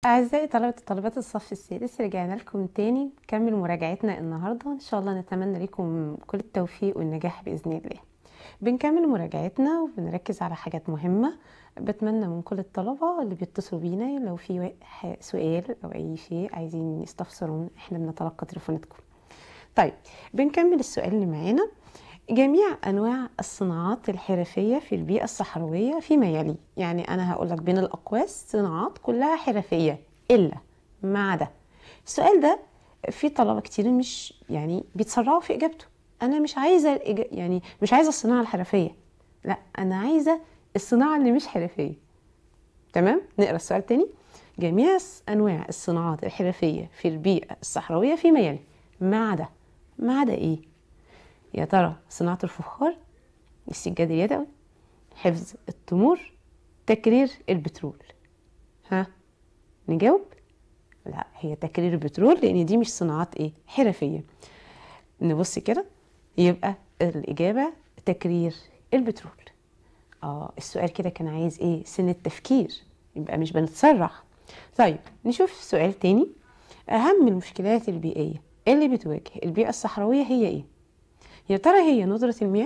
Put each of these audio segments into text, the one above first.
أعزائي طلبة وطالبات الصف السادس رجعنا لكم تاني نكمل مراجعتنا النهاردة إن شاء الله نتمنى لكم كل التوفيق والنجاح بإذن الله بنكمل مراجعتنا وبنركز على حاجات مهمة بتمنى من كل الطلبة اللي بيتصلوا بينا لو في سؤال أو أي شيء عايزين يستفسرون احنا بنتلقى تليفوناتكم طيب بنكمل السؤال اللي معانا جميع انواع الصناعات الحرفيه في البيئه الصحراويه فيما يلي يعني انا هقول لك بين الاقواس صناعات كلها حرفيه الا ما عدا السؤال ده في طلبه كتير مش يعني بيتسرعوا في اجابته انا مش عايزه الإج... يعني مش عايزه الصناعه الحرفيه لا انا عايزه الصناعه اللي مش حرفيه تمام نقرا السؤال تاني جميع انواع الصناعات الحرفيه في البيئه الصحراويه فيما يلي ما عدا ما عدا ايه يا ترى صناعة الفخار السجاد اليدوي حفظ التمور تكرير البترول ها نجاوب لا هي تكرير البترول لان دي مش صناعات ايه حرفيه نبص كده يبقى الاجابه تكرير البترول اه السؤال كده كان عايز ايه سن التفكير يبقى مش بنتسرع طيب نشوف سؤال تاني اهم المشكلات البيئيه اللي بتواجه البيئه الصحراويه هي ايه يا ترى هي ندرة المياه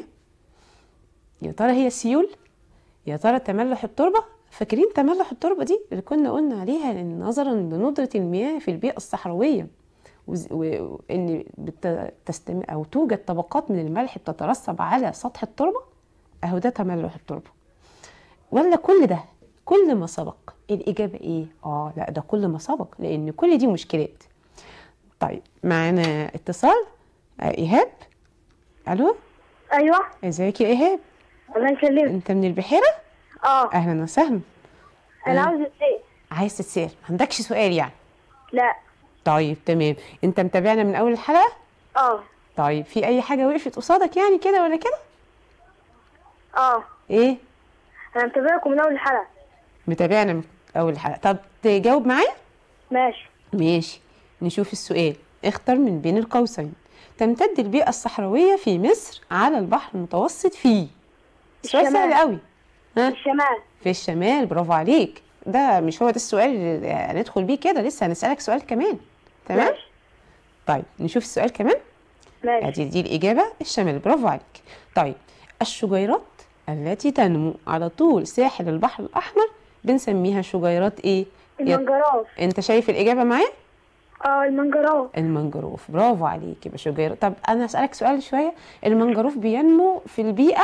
يا ترى هي السيول يا ترى تملح التربة فاكرين تملح التربة دي اللي كنا قلنا عليها إن نظرا لندرة المياه في البيئة الصحراوية وإن تستم أو توجد طبقات من الملح بتترسب على سطح التربة أهو ده تملح التربة ولا كل ده كل ما سبق الإجابة إيه؟ آه لا ده كل ما سبق لأن كل دي مشكلات طيب معانا اتصال إيهاب الو ايوه ازيك يا ايهاب الله يسلمك انت من البحيره اه اهلا وسهلا انا آه. عاوز اتسال عايز تتسال ما عندكش سؤال يعني لا طيب تمام انت متابعنا من اول الحلقه اه طيب في اي حاجه وقفت قصادك يعني كده ولا كده اه ايه انا متابعكم من اول الحلقه متابعنا من اول الحلقه طب تجاوب معايا ماشي ماشي نشوف السؤال اختر من بين القوسين تمتد البيئة الصحراوية في مصر على البحر المتوسط في سؤال الشمال. سهل قوي ها الشمال في الشمال برافو عليك ده مش هو ده السؤال اللي هندخل بيه كده لسه هنسألك سؤال كمان تمام ماشي طيب نشوف السؤال كمان ماشي ادي دي الإجابة الشمال برافو عليك طيب الشجيرات التي تنمو على طول ساحل البحر الأحمر بنسميها شجيرات ايه يا- المنجروف انت شايف الإجابة معايا اه المنجروف المنجروف برافو عليك يبقى شجيرات طب انا اسالك سؤال شويه المنجروف بينمو في البيئه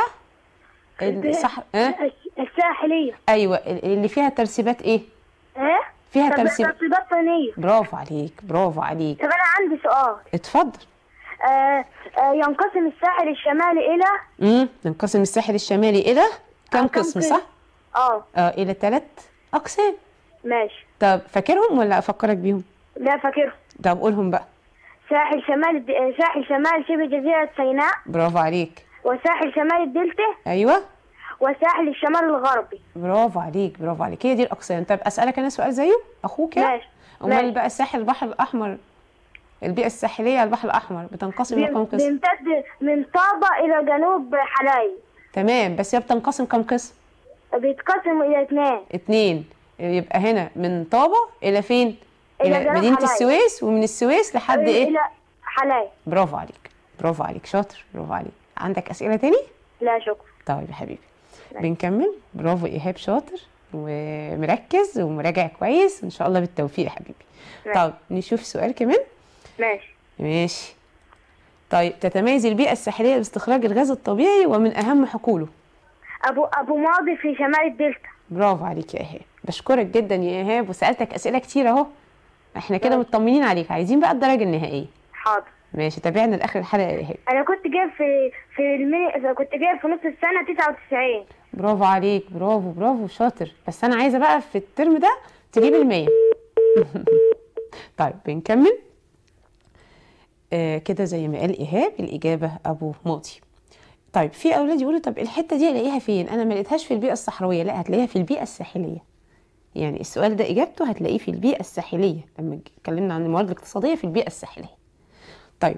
الصح أه؟ الس- الساحليه ايوه اللي فيها ترسيبات ايه ايه فيها طب- ترسيب ترتيبات طينيه برافو عليك برافو عليك طب انا عندي سؤال اتفضل آه آه ينقسم الساحل الشمالي الى امم ننقسم الساحل الشمالي الى كم آه، كم قسم قسم؟ صح اه اه الى ثلاث اقسام ماشي طب فاكرهم ولا افكرك بيهم لا فاكره طب قولهم بقى ساحل شمال الد- آه، ساحل شمال شبه جزيره سيناء برافو عليك وساحل شمال الدلتا ايوه وساحل الشمال الغربي برافو عليك برافو عليك هي دي الاقسام طب اسالك انا سؤال زيه اخوك كده ماشي امال ماشي. بقى الساحل البحر الاحمر البيئه الساحليه على البحر الاحمر بتنقسم الى كم بيم- قسم بيمتد من طابة إلى جنوب حلايب تمام بس هي بتنقسم كم قسم بيتقسم إلى اثنين اتنين يبقى هنا من طابة الى فين إلى الى جنوب مدينة حلايب. السويس ومن السويس لحد ايه إلى حلايب برافو عليك برافو عليك شاطر برافو عليك عندك اسئلة تاني لا شكرا طيب يا حبيبي بنكمل برافو ايهاب شاطر ومركز ومراجع كويس وان شاء الله بالتوفيق يا حبيبي ماشي. طب نشوف سؤال كمان ماشي ماشي طيب تتميز البيئة الساحلية باستخراج الغاز الطبيعي ومن أهم حقوله أبو أبو ماضي في شمال الدلتا برافو عليك يا إيهاب بشكرك جدا يا إيهاب وسألتك أسئلة كتير أهو احنا كده ماشي. مطمنين عليك عايزين بقى الدرجة النهائية حاضر ماشي تابعنا لآخر الحلقة يا إيهاب أنا كنت جايب في في المي... كنت جايب في نص السنة 99 برافو عليك برافو برافو شاطر بس أنا عايزة بقى في الترم ده تجيب المية طيب بنكمل آه كده زي ما قال إيهاب الإجابة أبو ماضي طيب في أولاد يقولوا طب الحتة دي ألاقيها فين أنا ما لقيتهاش في البيئة الصحراوية لا هتلاقيها في البيئة الساحلية يعني السؤال ده إجابته هتلاقيه في البيئة الساحلية لما اتكلمنا عن الموارد الاقتصادية في البيئة الساحلية طيب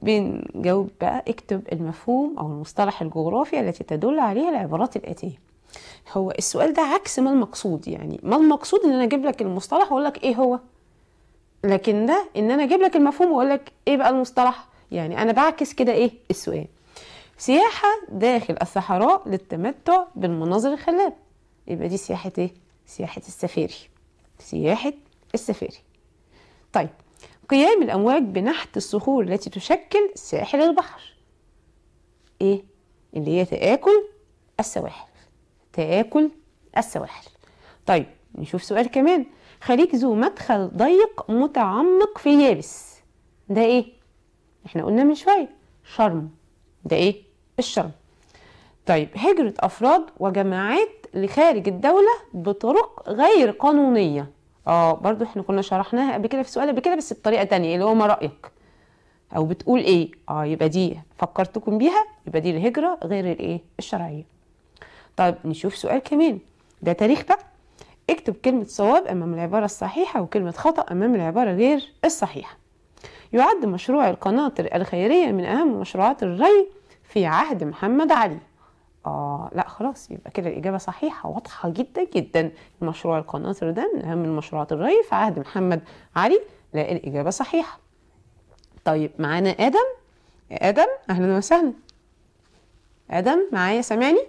بنجاوب بقى اكتب المفهوم أو المصطلح الجغرافي التي تدل عليه العبارات الآتية هو السؤال ده عكس ما المقصود يعني ما المقصود ان انا اجيب لك المصطلح واقول لك ايه هو لكن ده ان انا اجيب لك المفهوم واقول لك ايه بقى المصطلح يعني انا بعكس كده ايه السؤال سياحة داخل الصحراء للتمتع بالمناظر الخلابة يبقى دي سياحة ايه سياحة السفاري سياحة السفاري طيب قيام الأمواج بنحت الصخور التي تشكل ساحل البحر ايه اللي هي تآكل السواحل تآكل السواحل طيب نشوف سؤال كمان خليج ذو مدخل ضيق متعمق في اليابس ده ايه احنا قلنا من شويه شرم ده ايه الشرم طيب هجرة أفراد وجماعات لخارج الدولة بطرق غير قانونية اه برضو احنا كنا شرحناها قبل كده في سؤال قبل كده بس بطريقة تانية اللي هو ما رأيك أو بتقول ايه اه يبقى دي فكرتكم بيها يبقى دي الهجرة غير الايه الشرعية طيب نشوف سؤال كمان ده تاريخ بقى اكتب كلمة صواب أمام العبارة الصحيحة وكلمة خطأ أمام العبارة غير الصحيحة يعد مشروع القناطر الخيرية من أهم مشروعات الري في عهد محمد علي آه لا خلاص يبقى كده الإجابة صحيحة واضحة جدا جدا مشروع القناطر ده من أهم المشروعات الري في عهد محمد علي لا الإجابة صحيحة طيب معانا آدم آدم أهلا وسهلا آدم معايا سامعني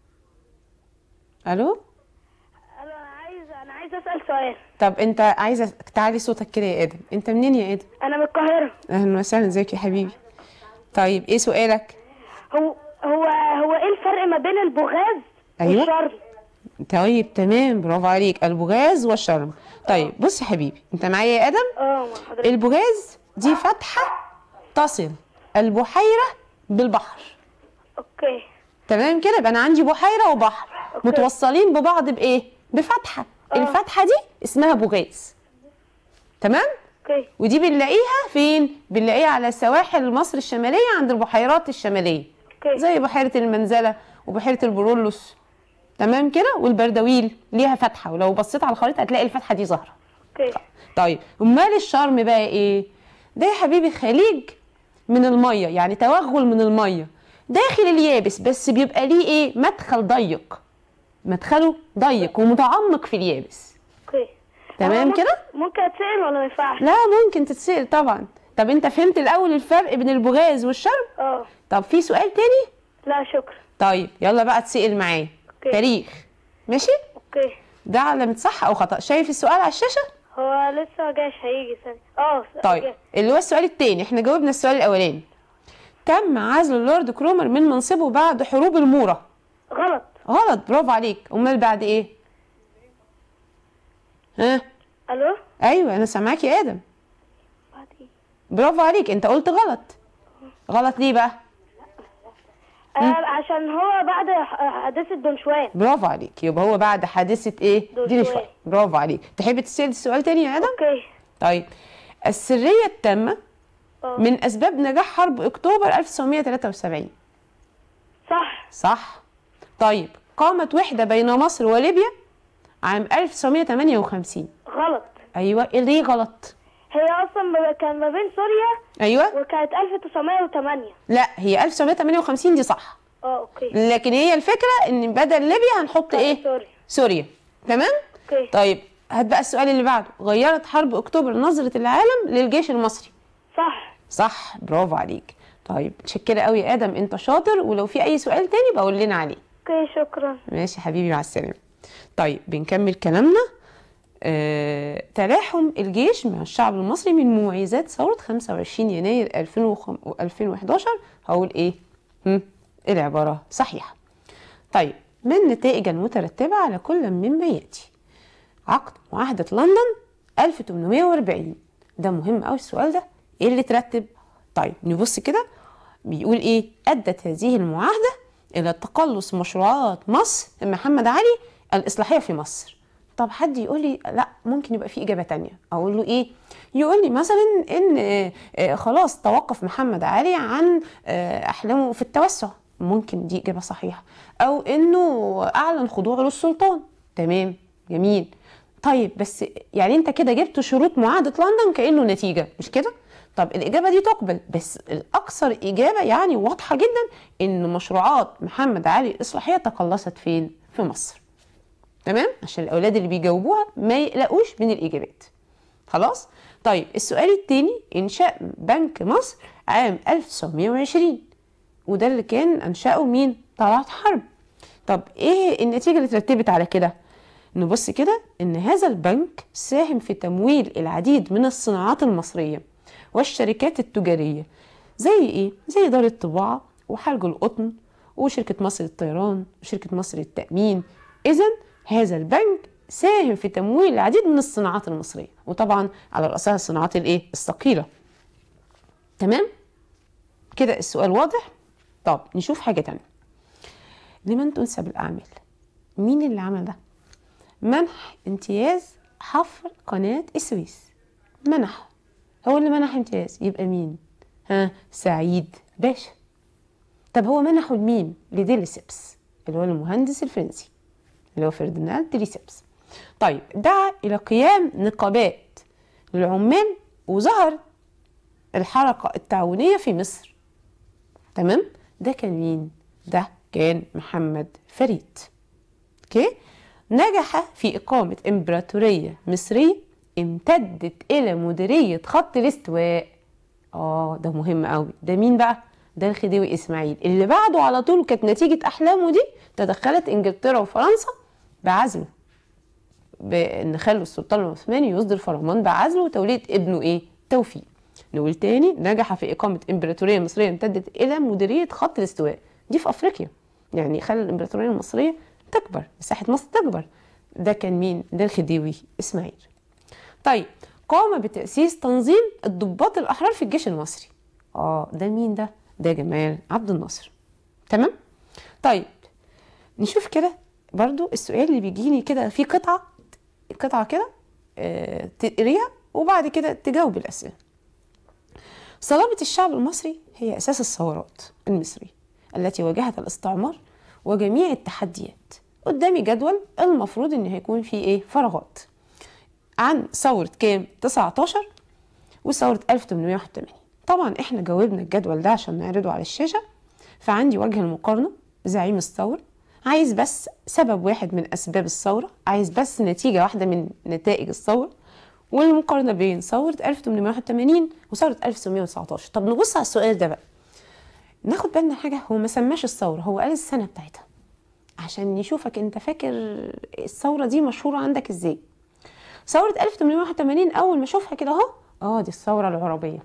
ألو انا عايز انا عايز اسال سؤال طب انت عايزه تعلي صوتك كده يا ادم انت منين يا ادم انا من القاهره اهلا وسهلا ازيك يا حبيبي طيب ايه سؤالك هو هو هو ايه الفرق ما بين البغاز أيوة. والشرم طيب تمام برافو عليك البوغاز والشرم طيب بص يا حبيبي انت معايا يا ادم اه مع حضرتك البوغاز دي فتحه تصل البحيره بالبحر اوكي تمام كده يبقى انا عندي بحيره وبحر أوكي. متوصلين ببعض بايه بفتحه آه. الفتحه دي اسمها بوغاز تمام اوكي ودي بنلاقيها فين؟ بنلاقيها على سواحل مصر الشمالية عند البحيرات الشمالية اوكي زي بحيرة المنزلة وبحيرة البرولوس تمام كده والبردويل ليها فتحة ولو بصيت على الخريطة هتلاقي الفتحة دي ظاهرة اوكي طيب امال الشرم بقى ايه؟ ده يا حبيبي خليج من المية يعني توغل من المية داخل اليابس بس بيبقى ليه ايه؟ مدخل ضيق مدخله ضيق ومتعمق في اليابس اوكي تمام هو ممكن- كده؟ ممكن اتسال ولا ما ينفعش لا ممكن تتسأل طبعا طب انت فهمت الاول الفرق بين البوغاز والشرم اه طب في سؤال تاني لا شكرا طيب يلا بقى تسأل معايا اوكي. تاريخ ماشي اوكي ده علامة صح او خطأ شايف السؤال على الشاشة هو لسه ما جاش هيجي ثانية اه طيب جه. اللي هو السؤال التاني احنا جاوبنا السؤال الاولاني تم عزل اللورد كرومر من منصبه بعد حروب المورة غلط غلط برافو عليك امال بعد ايه ها الو ايوه انا سامعاك يا ادم بعد ايه برافو عليك انت قلت غلط غلط ليه بقى آه عشان هو بعد ح- حادثة دونشوان برافو عليك يبقى هو بعد حادثة ايه دول دي شوية. شوية برافو عليك تحب تسأل السؤال تاني يا ادم اوكي طيب السرية التامة اه من اسباب نجاح حرب اكتوبر 1973 صح صح طيب قامت وحدة بين مصر وليبيا عام 1958 غلط ايوه إيه ليه غلط هي اصلا ما- كان ما بين سوريا ايوه وكانت 1908 لا هي 1958 دي صح اه اوكي لكن هي الفكرة ان بدل ليبيا هنحط ايه سوري سوريا تمام اوكي طيب هات بقى السؤال اللي بعده غيرت حرب اكتوبر نظرة العالم للجيش المصري صح صح برافو عليك طيب متشكرة قوي يا ادم انت شاطر ولو في اي سؤال تاني بقول لنا عليه اوكي شكرا ماشي يا حبيبي مع السلامة طيب بنكمل كلامنا آه، تلاحم الجيش مع الشعب المصري من مميزات ثورة 25 يناير 2005 2011 هقول ايه؟ هم؟ العبارة صحيحة. طيب ما النتائج المترتبة على كل مما يأتي؟ عقد معاهدة لندن 1840 ده مهم قوي السؤال ده ايه اللي ترتب؟ طيب نبص كده بيقول ايه؟ أدت هذه المعاهدة إلى تقلص مشروعات مصر محمد علي الإصلاحية في مصر. طب حد يقول لي لا ممكن يبقى في إجابة تانية أقول له إيه؟ يقول لي مثلا إن آه، آه، خلاص توقف محمد علي عن آه، أحلامه في التوسع ممكن دي إجابة صحيحة أو إنه أعلن خضوعه للسلطان تمام جميل طيب بس يعني انت كده جبت شروط معاهدة لندن كأنه نتيجة مش كده؟ طب الإجابة دي تقبل بس الأكثر إجابة يعني واضحة جدا إن مشروعات محمد علي الإصلاحية تقلصت فين؟ في مصر تمام عشان الاولاد اللي بيجاوبوها ما يقلقوش من الاجابات خلاص طيب السؤال التاني انشاء بنك مصر عام 1920 وده اللي كان انشأه مين طلعت حرب طب ايه النتيجه اللي ترتبت على كده نبص كده ان هذا البنك ساهم في تمويل العديد من الصناعات المصريه والشركات التجاريه زي ايه زي دار الطباعه وحلج القطن وشركه مصر للطيران وشركه مصر للتامين اذا هذا البنك ساهم في تمويل العديد من الصناعات المصريه وطبعا على راسها الصناعات الايه الثقيله تمام كده السؤال واضح طب نشوف حاجه تانية لمن تنسب الاعمال مين اللي عمل ده منح امتياز حفر قناه السويس منح هو اللي منح امتياز يبقى مين ها سعيد باشا طب هو منحه لمين لديليسيبس اللي هو المهندس الفرنسي اللي هو فرديناند ديليسيبس طيب دعا الى قيام نقابات للعمال وظهر الحركه التعاونيه في مصر تمام ده كان مين ده كان محمد فريد اوكي نجح في اقامه امبراطوريه مصريه امتدت الى مديريه خط الاستواء اه ده مهم قوي ده مين بقى ده الخديوي اسماعيل اللي بعده على طول كانت نتيجه احلامه دي تدخلت انجلترا وفرنسا بعزله بان خلوا السلطان العثماني يصدر فرمان بعزله وتوليه ابنه ايه توفيق نقول تاني نجح في اقامه امبراطوريه مصريه امتدت الى مديريه خط الاستواء دي في افريقيا يعني خلى الامبراطوريه المصريه تكبر مساحه مصر تكبر ده كان مين ده الخديوي اسماعيل طيب قام بتاسيس تنظيم الضباط الاحرار في الجيش المصري اه ده مين ده ده جمال عبد الناصر تمام طيب نشوف كده برضو السؤال اللي بيجيني كده في قطعه قطعه كده آه تقريها وبعد كده تجاوب الاسئله صلابه الشعب المصري هي اساس الثورات المصريه التي واجهت الاستعمار وجميع التحديات قدامي جدول المفروض ان هيكون فيه ايه فراغات عن ثورة كام 19 وثورة 1881 طبعا احنا جاوبنا الجدول ده عشان نعرضه على الشاشة فعندي وجه المقارنة زعيم الثورة عايز بس سبب واحد من أسباب الثورة عايز بس نتيجة واحدة من نتائج الثورة والمقارنة بين ثورة 1881 وثورة 1919 طب نبص على السؤال ده بقى ناخد بالنا حاجة هو ما سماش الثورة هو قال السنة بتاعتها عشان يشوفك انت فاكر الثورة دي مشهورة عندك ازاي ثورة 1881 أول ما أشوفها كده أهو أه دي الثورة العربية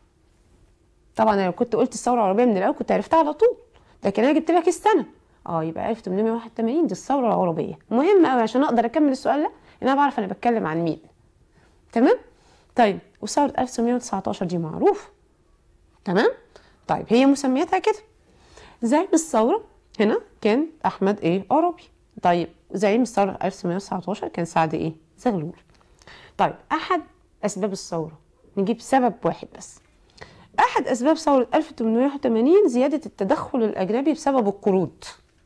طبعا أنا لو كنت قلت الثورة العربية من الأول كنت عرفتها على طول لكن أنا جبت لك السنة أه يبقى 1881 دي الثورة العربية مهم أوي عشان أقدر أكمل السؤال ده إن أنا بعرف أنا بتكلم عن مين تمام طيب وثورة 1919 دي معروف تمام طيب هي مسمياتها كده زعيم الثورة هنا كان أحمد إيه عربي طيب زعيم الثورة 1919 كان سعد إيه زغلول طيب احد اسباب الثوره نجيب سبب واحد بس احد اسباب ثوره 1881 زياده التدخل الاجنبي بسبب القروض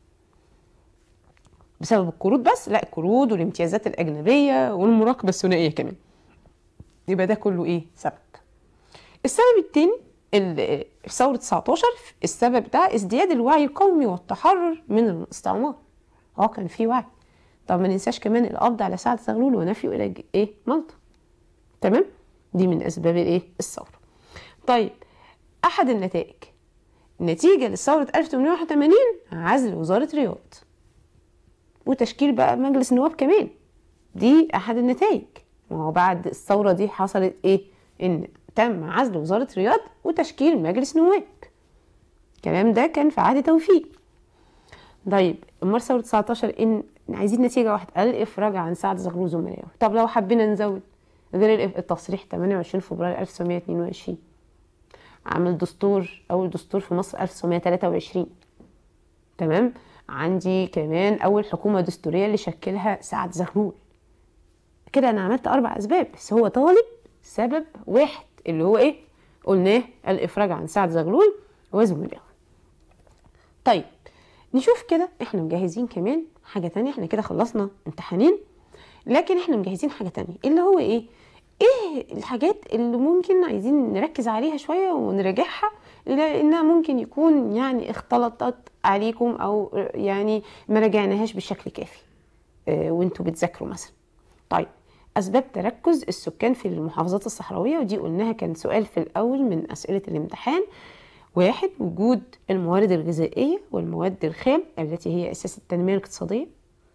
بسبب القروض بس لا القروض والامتيازات الاجنبيه والمراقبه الثنائيه كمان يبقى ده كله ايه سبب السبب الثاني ثورة 19 السبب ده ازدياد الوعي القومي والتحرر من الاستعمار اه كان في وعي طب ما ننساش كمان القبض على سعد زغلول ونفيه الى ايه مالطا تمام دي من اسباب الايه الثوره طيب احد النتائج نتيجة لثورة 1881 عزل وزارة رياض وتشكيل بقى مجلس النواب كمان دي أحد النتائج وهو بعد الثورة دي حصلت إيه؟ إن تم عزل وزارة رياض وتشكيل مجلس نواب الكلام ده كان في عهد توفيق طيب امال ثورة 19 ان عايزين نتيجة واحدة الافراج عن سعد زغلول زملائه طب لو حبينا نزود غير التصريح 28 فبراير 1922 عمل دستور اول دستور في مصر 1923 تمام عندي كمان اول حكومة دستورية اللي شكلها سعد زغلول كده انا عملت اربع اسباب بس هو طالب سبب واحد اللي هو ايه قلناه الافراج عن سعد زغلول وزملائه طيب نشوف كده احنا مجهزين كمان حاجة تانية احنا كده خلصنا امتحانين لكن احنا مجهزين حاجة تانية اللي هو ايه ايه الحاجات اللي ممكن عايزين نركز عليها شوية ونراجعها لانها ممكن يكون يعني اختلطت عليكم او يعني ما راجعناهاش بشكل كافي آه، وانتوا بتذاكروا مثلا طيب اسباب تركز السكان في المحافظات الصحراويه ودي قلناها كان سؤال في الاول من اسئله الامتحان واحد وجود الموارد الغذائيه والمواد الخام التي هي اساس التنميه الاقتصاديه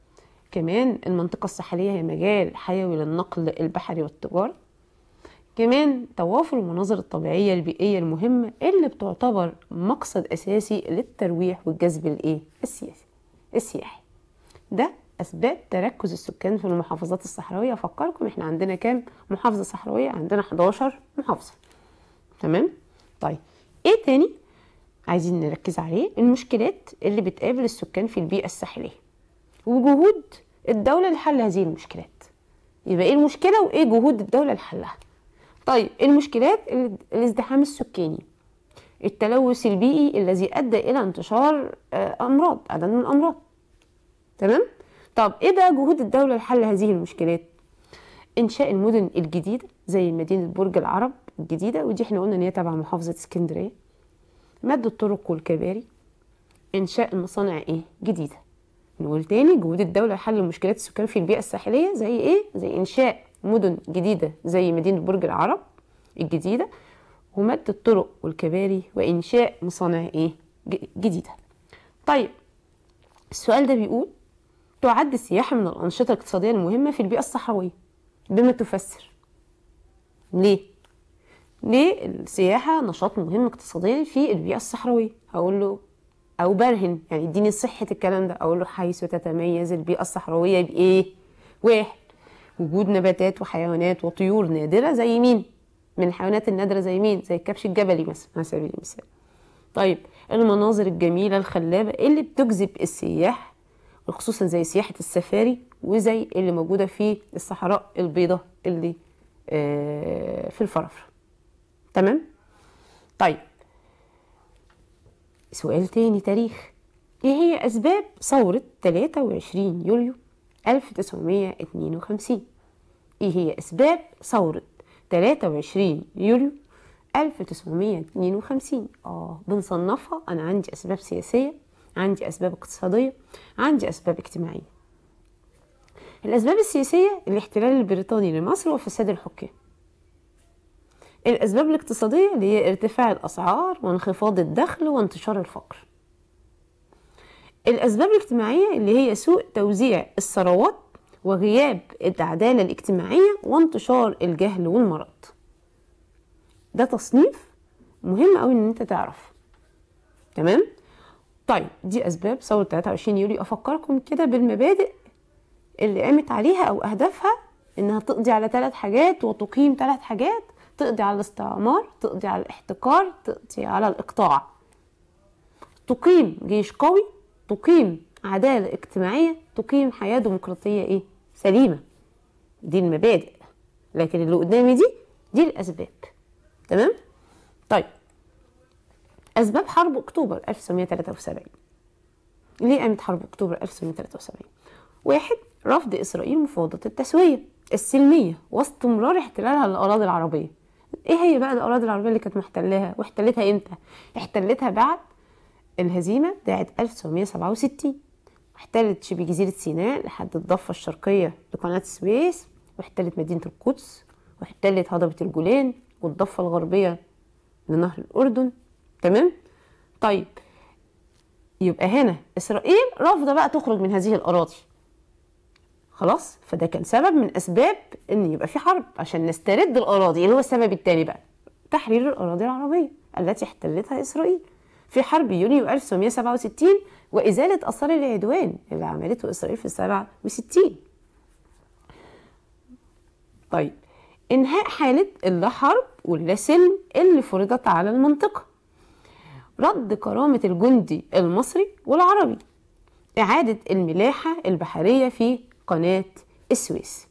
كمان المنطقه الساحليه هي مجال حيوي للنقل البحري والتجاره كمان توافر المناظر الطبيعية البيئية المهمة اللي بتعتبر مقصد أساسي للترويح والجذب الإيه؟ السياسي السياحي ده أسباب تركز السكان في المحافظات الصحراوية أفكركم إحنا عندنا كام محافظة صحراوية؟ عندنا 11 محافظة تمام؟ طيب إيه تاني عايزين نركز عليه؟ المشكلات اللي بتقابل السكان في البيئة الساحلية وجهود الدولة لحل هذه المشكلات يبقى إيه المشكلة وإيه جهود الدولة لحلها؟ طيب المشكلات ال- الازدحام السكاني التلوث البيئي الذي ادى الى انتشار آه، امراض عدد من الامراض تمام طب ايه بقى جهود الدوله لحل هذه المشكلات انشاء المدن الجديده زي مدينه برج العرب الجديده ودي احنا قلنا ان هي تبع محافظه اسكندريه مد الطرق والكباري انشاء المصانع ايه جديده نقول تاني جهود الدولة لحل مشكلات السكان في البيئة الساحلية زي ايه؟ زي إنشاء مدن جديدة زي مدينة برج العرب الجديدة ومد الطرق والكباري وإنشاء مصانع ايه؟ ج- جديدة. طيب السؤال ده بيقول تعد السياحة من الأنشطة الاقتصادية المهمة في البيئة الصحراوية بما تفسر ليه؟ ليه السياحة نشاط مهم اقتصاديا في البيئة الصحراوية؟ هقول له أو برهن يعني اديني صحة الكلام ده أقول له حيث تتميز البيئة الصحراوية بإيه؟ واحد وجود نباتات وحيوانات وطيور نادرة زي مين؟ من الحيوانات النادرة زي مين؟ زي الكبش الجبلي مثلا على سبيل المثال. طيب المناظر الجميلة الخلابة اللي بتجذب السياح وخصوصا زي سياحة السفاري وزي اللي موجودة في الصحراء البيضاء اللي آه، في الفرافرة. تمام؟ طيب سؤال تاني تاريخ ايه هي اسباب ثورة 23 يوليو 1952 ايه هي اسباب ثورة 23 يوليو 1952 اه بنصنفها انا عندي اسباب سياسية عندي اسباب اقتصادية عندي اسباب اجتماعية الاسباب السياسية الاحتلال البريطاني لمصر وفساد الحكام الأسباب الاقتصادية اللي هي ارتفاع الأسعار وانخفاض الدخل وانتشار الفقر الأسباب الاجتماعية اللي هي سوء توزيع الثروات وغياب العدالة الاجتماعية وانتشار الجهل والمرض ده تصنيف مهم أوي إن أنت تعرف تمام طيب دي أسباب ثورة 23 يوليو أفكركم كده بالمبادئ اللي قامت عليها أو أهدافها إنها تقضي على ثلاث حاجات وتقيم ثلاث حاجات تقضي على الاستعمار تقضي على الاحتكار تقضي على الإقطاع تقيم جيش قوي تقيم عدالة اجتماعية تقيم حياة ديمقراطية ايه سليمة دي المبادئ لكن اللي قدامي دي دي الأسباب تمام طيب أسباب حرب أكتوبر 1973 ليه قامت حرب أكتوبر 1973 واحد رفض إسرائيل مفاوضات التسوية السلمية واستمرار احتلالها للأراضي العربية ايه هي بقى الأراضي العربية اللي كانت محتلاها واحتلتها امتى احتلتها بعد الهزيمة بتاعت 1967 احتلت شبه جزيرة سيناء لحد الضفة الشرقية لقناة السويس واحتلت مدينة القدس واحتلت هضبة الجولان والضفة الغربية لنهر الأردن تمام طيب يبقى هنا إسرائيل رافضة بقى تخرج من هذه الأراضي خلاص فده كان سبب من أسباب إن يبقى في حرب عشان نسترد الأراضي اللي هو السبب التاني بقى تحرير الأراضي العربية التي احتلتها إسرائيل في حرب يونيو 1967 وإزالة آثار العدوان اللي عملته إسرائيل في 67 طيب إنهاء حالة اللا حرب واللا سلم اللي فرضت على المنطقة رد كرامة الجندي المصري والعربي إعادة الملاحة البحرية في قناة السويس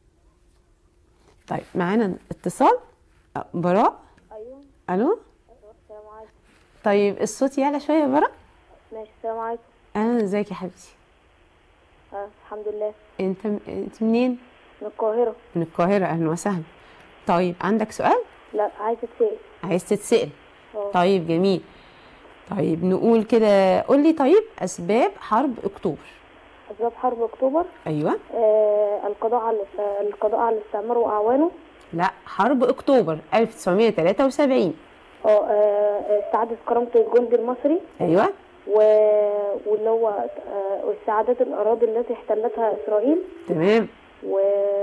طيب معانا اتصال أه، براء ايوه ألو السلام عليكم طيب الصوت يعلى شوية يا براء ماشي السلام عليكم أهلا ازيك يا حبيبتي آه الحمد لله انت انت منين من القاهرة من القاهرة أهلا وسهلا طيب عندك سؤال لا عايزة اتسأل عايز تتسأل اه طيب جميل طيب نقول كده قول لي طيب اسباب حرب اكتوبر أسباب حرب أكتوبر ايوه آه القضاء على الاست- القضاء على الاستعمار وأعوانه لا حرب اكتوبر 1973 اه آه، استعادة كرامة الجندي المصري ايوه و... واللي هو آه، استعادة الأراضي التي احتلتها إسرائيل تمام و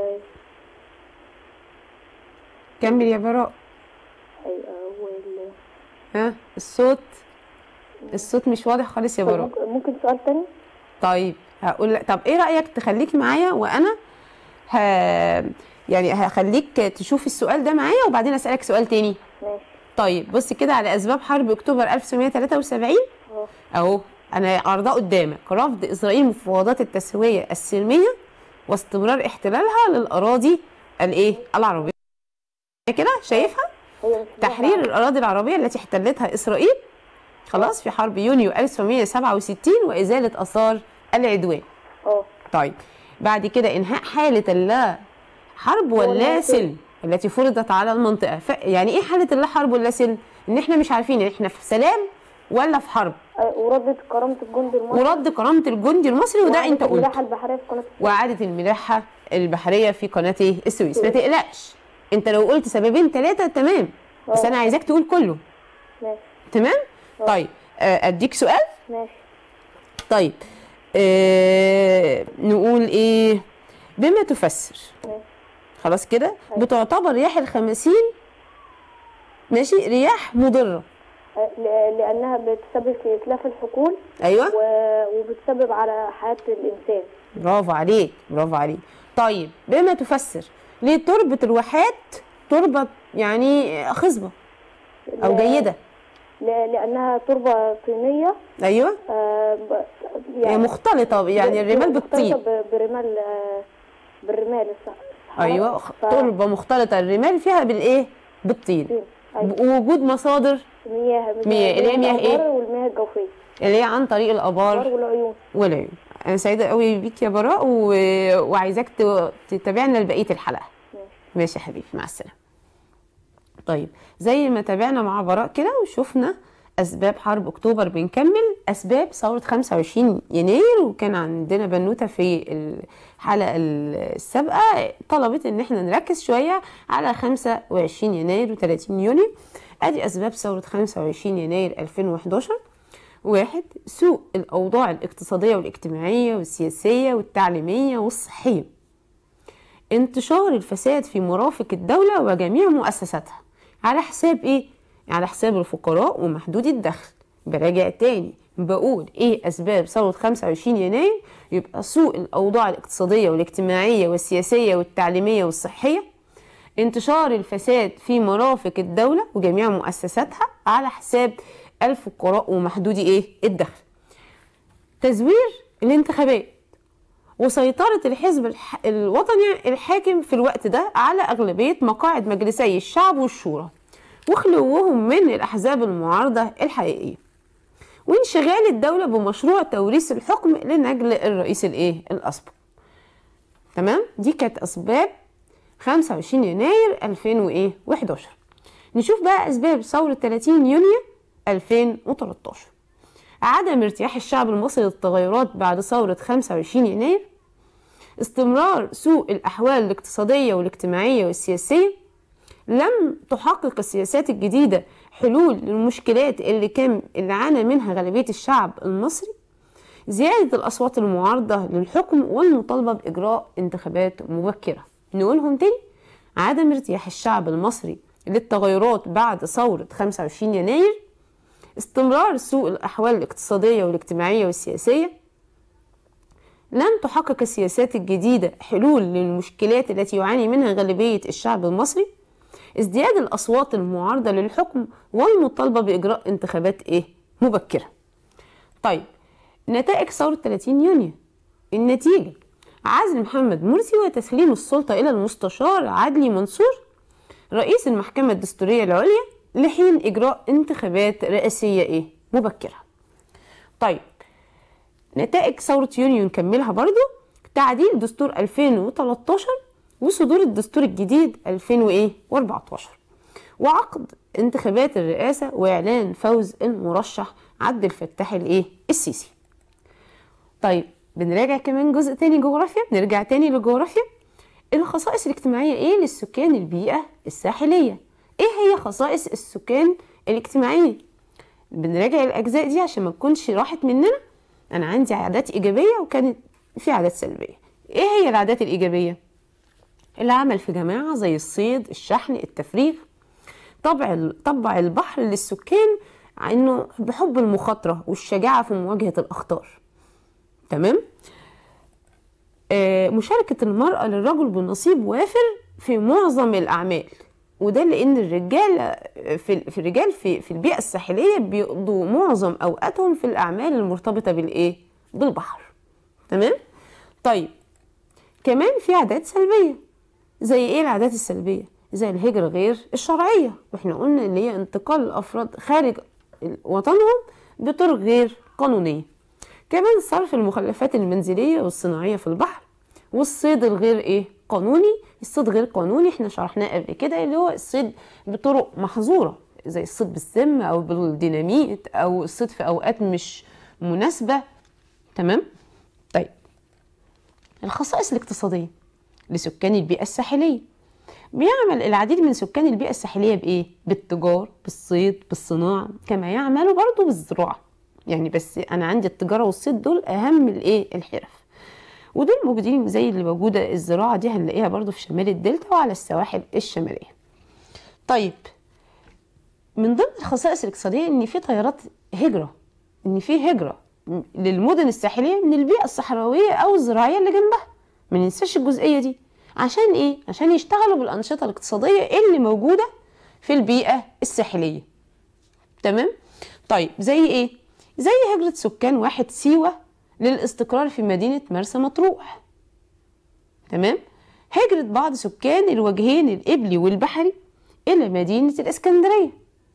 كمل يا براء أي- وال... ها الصوت الصوت مش واضح خالص يا براء ممكن- ممكن سؤال تاني طيب هقول لك طب ايه رايك تخليك معايا وانا ه... يعني هخليك تشوف السؤال ده معايا وبعدين اسالك سؤال تاني ماشي طيب بص كده على اسباب حرب اكتوبر 1973 اه اهو انا عارضاه قدامك رفض اسرائيل مفاوضات التسويه السلميه واستمرار احتلالها للاراضي الايه العربيه كده شايفها هي مش تحرير الاراضي العربيه التي احتلتها اسرائيل خلاص في حرب يونيو 1967 وازاله اثار العدوان اه طيب بعد كده انهاء حاله اللا حرب ولا ولا سلم التي فرضت على المنطقه ف... يعني ايه حاله اللا حرب ولا سلم ان احنا مش عارفين ان احنا في سلام ولا في حرب آه، وردت كرامة الجندي المصري ورد كرامه الجندي المصري وده انت قلته الملاحة البحرية في قناة السويس. واعاده الملاحه البحريه في قناه إيه؟ السويس ما تقلقش انت لو قلت سببين ثلاثه تمام بس اه. انا عايزاك تقول كله ماشي تمام طيب آه، اديك سؤال ماشي طيب آه نقول ايه بما تفسر ماشي خلاص كده بتعتبر رياح الخمسين ماشي رياح مضره آه، ل- لأنها بتسبب في إتلاف الحقول ايوه و- وبتسبب على حياة الإنسان برافو عليك برافو عليك طيب بما تفسر ليه تربة الواحات تربة يعني خصبة او ل- جيدة ل- لأنها تربة طينية ايوه آه، ب- يعني مختلطة يعني الرمال مختلطة بالطين ب- برمال آه، بالرمال الصح ايوه ف- تربة مختلطة الرمال فيها بالايه بالطين طين. أيوة. ووجود مصادر مياه مياه، اللي هي مياه إيه؟ الأنهار والمياه الجوفية اللي هي عن طريق الأنهار الابار والعيون والعيون انا سعيده قوي بيك يا براء و... وعايزاك ت- تتابعنا لبقيه الحلقه ماشي ماشي يا حبيبي مع السلامه طيب زي ما تابعنا مع براء كده وشفنا اسباب حرب اكتوبر بنكمل اسباب ثوره 25 يناير وكان عندنا بنوته في الحلقه السابقه طلبت ان احنا نركز شويه على 25 يناير و30 يونيو ادي اسباب ثوره 25 يناير 2011 واحد سوء الاوضاع الاقتصاديه والاجتماعيه والسياسيه والتعليميه والصحيه انتشار الفساد في مرافق الدولة وجميع مؤسساتها على حساب ايه؟ على حساب الفقراء ومحدودي الدخل براجع تاني بقول ايه اسباب ثورة 25 يناير يبقى سوء الاوضاع الاقتصادية والاجتماعية والسياسية والتعليمية والصحية انتشار الفساد في مرافق الدولة وجميع مؤسساتها على حساب الفقراء ومحدودي ايه الدخل تزوير الانتخابات وسيطرة الحزب الح... الوطني الحاكم في الوقت ده على أغلبية مقاعد مجلسي الشعب والشورى وخلوهم من الأحزاب المعارضة الحقيقية وانشغال الدولة بمشروع توريث الحكم لنجل الرئيس الإيه الأسبق تمام دي كانت أسباب 25 يناير 2011 نشوف بقى أسباب ثورة 30 يونيو 2013 عدم ارتياح الشعب المصري للتغيرات بعد ثورة 25 يناير استمرار سوء الأحوال الاقتصادية والاجتماعية والسياسية لم تحقق السياسات الجديدة حلول للمشكلات اللي كان اللي عانى منها غالبية الشعب المصري زيادة الأصوات المعارضة للحكم والمطالبة بإجراء انتخابات مبكرة نقولهم تاني عدم ارتياح الشعب المصري للتغيرات بعد ثورة 25 يناير استمرار سوء الأحوال الاقتصادية والاجتماعية والسياسية لم تحقق السياسات الجديدة حلول للمشكلات التي يعاني منها غالبية الشعب المصري ازدياد الأصوات المعارضة للحكم والمطالبة بإجراء انتخابات إيه؟ مبكرة طيب نتائج ثورة 30 يونيو النتيجة عزل محمد مرسي وتسليم السلطة إلى المستشار عدلي منصور رئيس المحكمة الدستورية العليا لحين إجراء انتخابات رئاسية إيه؟ مبكرة طيب نتائج ثورة يونيو نكملها برضو تعديل دستور 2013 وصدور الدستور الجديد 2014 وعقد انتخابات الرئاسة وإعلان فوز المرشح عبد الفتاح الإيه السيسي طيب بنراجع كمان جزء تاني جغرافيا نرجع تاني للجغرافيا الخصائص الاجتماعية ايه للسكان البيئة الساحلية ايه هي خصائص السكان الاجتماعية بنراجع الاجزاء دي عشان ما تكونش راحت مننا انا عندي عادات ايجابية وكانت في عادات سلبية ايه هي العادات الايجابية العمل في جماعة زي الصيد الشحن التفريغ طبع طبع البحر للسكان انه بحب المخاطرة والشجاعة في مواجهة الاخطار تمام آه، مشاركة المرأة للرجل بنصيب وافر في معظم الأعمال وده لأن الرجال في في الرجال في في البيئة الساحلية بيقضوا معظم أوقاتهم في الأعمال المرتبطة بالإيه؟ بالبحر تمام؟ طيب كمان في عادات سلبية زي إيه العادات السلبية؟ زي الهجرة غير الشرعية واحنا قلنا اللي هي انتقال الأفراد خارج وطنهم بطرق غير قانونية كمان صرف المخلفات المنزلية والصناعية في البحر والصيد الغير ايه قانوني الصيد غير قانوني احنا شرحناه قبل كده اللي هو الصيد بطرق محظورة زي الصيد بالسم او بالديناميت او الصيد في اوقات مش مناسبة تمام طيب الخصائص الاقتصادية لسكان البيئة الساحلية بيعمل العديد من سكان البيئة الساحلية بإيه؟ بالتجار بالصيد بالصناعة كما يعملوا برضو بالزراعة يعني بس أنا عندي التجارة والصيد دول أهم الإيه؟ الحرف ودول موجودين زي اللي موجودة الزراعة دي هنلاقيها برضو في شمال الدلتا وعلى السواحل الشمالية طيب من ضمن الخصائص الاقتصادية إن في طيارات هجرة إن في هجرة للمدن الساحلية من البيئة الصحراوية أو الزراعية اللي جنبها ما ننساش الجزئية دي عشان إيه؟ عشان يشتغلوا بالأنشطة الاقتصادية اللي موجودة في البيئة الساحلية تمام؟ طيب زي إيه؟ زي هجرة سكان واحد سيوة للاستقرار في مدينة مرسى مطروح تمام؟ هجرة بعض سكان الوجهين الإبلي والبحري إلى مدينة الإسكندرية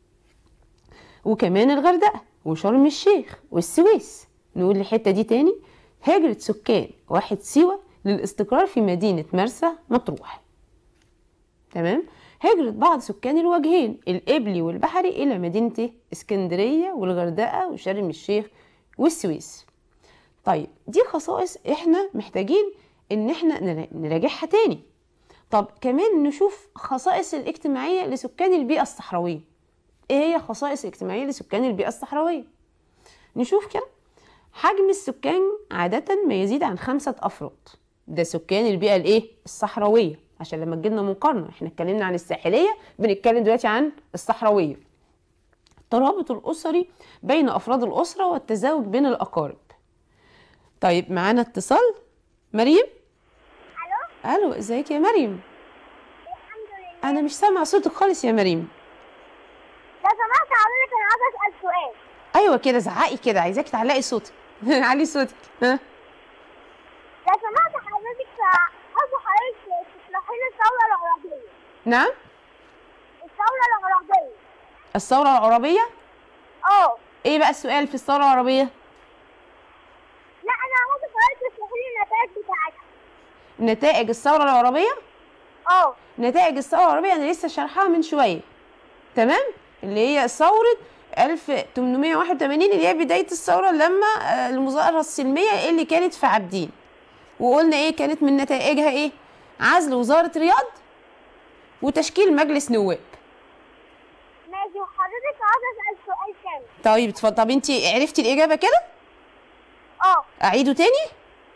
وكمان الغردقة وشرم الشيخ والسويس نقول الحتة دي تاني هجرة سكان واحد سيوة للاستقرار في مدينة مرسى مطروح تمام هجرة بعض سكان الوجهين الإبلي والبحري إلى مدينة اسكندرية والغردقة وشرم الشيخ والسويس طيب دي خصائص احنا محتاجين ان احنا نراجعها تاني طب كمان نشوف خصائص الاجتماعية لسكان البيئة الصحراوية ايه هي خصائص الاجتماعية لسكان البيئة الصحراوية نشوف كده حجم السكان عادة ما يزيد عن خمسة أفراد ده سكان البيئة الايه الصحراوية عشان لما تجيلنا مقارنة احنا اتكلمنا عن الساحلية بنتكلم دلوقتي عن الصحراوية الترابط الأسري بين أفراد الأسرة والتزاوج بين الأقارب طيب معانا اتصال مريم الو الو ازيك يا مريم الحمد لله انا مش سامعه صوتك خالص يا مريم لو سمحت حضرتك انا عايزه اسال سؤال ايوه كده زعقي كده عايزاكي تعلقي صوتك علي صوتك ها لو سمحت حضرتك عايزه حضرتك تشرحي لي الثوره العربيه نعم الثوره العربيه الثوره العربيه اه ايه بقى السؤال في الثوره العربيه لا انا عايزه حضرتك تشرحي لي النتائج بتاعتها نتائج الثوره العربيه اه نتائج الثوره العربيه انا لسه شارحاها من شويه تمام اللي هي ثوره 1881 اللي هي بدايه الثوره لما آه، المظاهره السلميه اللي كانت في عابدين وقلنا ايه كانت من نتائجها ايه عزل وزاره رياض وتشكيل مجلس نواب ماشي وحضرتك عايزه اسال سؤال تاني طيب اتفضل طب انت عرفتي الاجابه كده اه اعيده تاني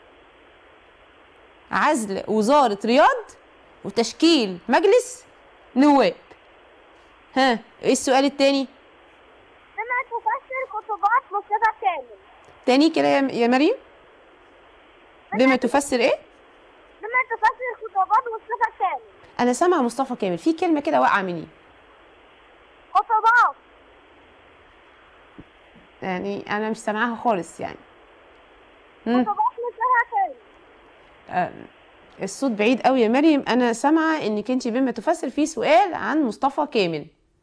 عزل وزاره رياض وتشكيل مجلس نواب ها ايه السؤال التاني بما تفسر خطبات مصطفى كامل تاني كده يا يا مريم بما تفسر ايه بما تفسر خطبات مصطفى كامل انا سامعه مصطفى كامل في كلمه كده واقعه مني خطبات يعني انا مش سامعاها خالص يعني مم. خطبات مصطفى كامل آه، الصوت بعيد قوي يا مريم انا سامعه انك انت بما تفسر في سؤال عن مصطفى كامل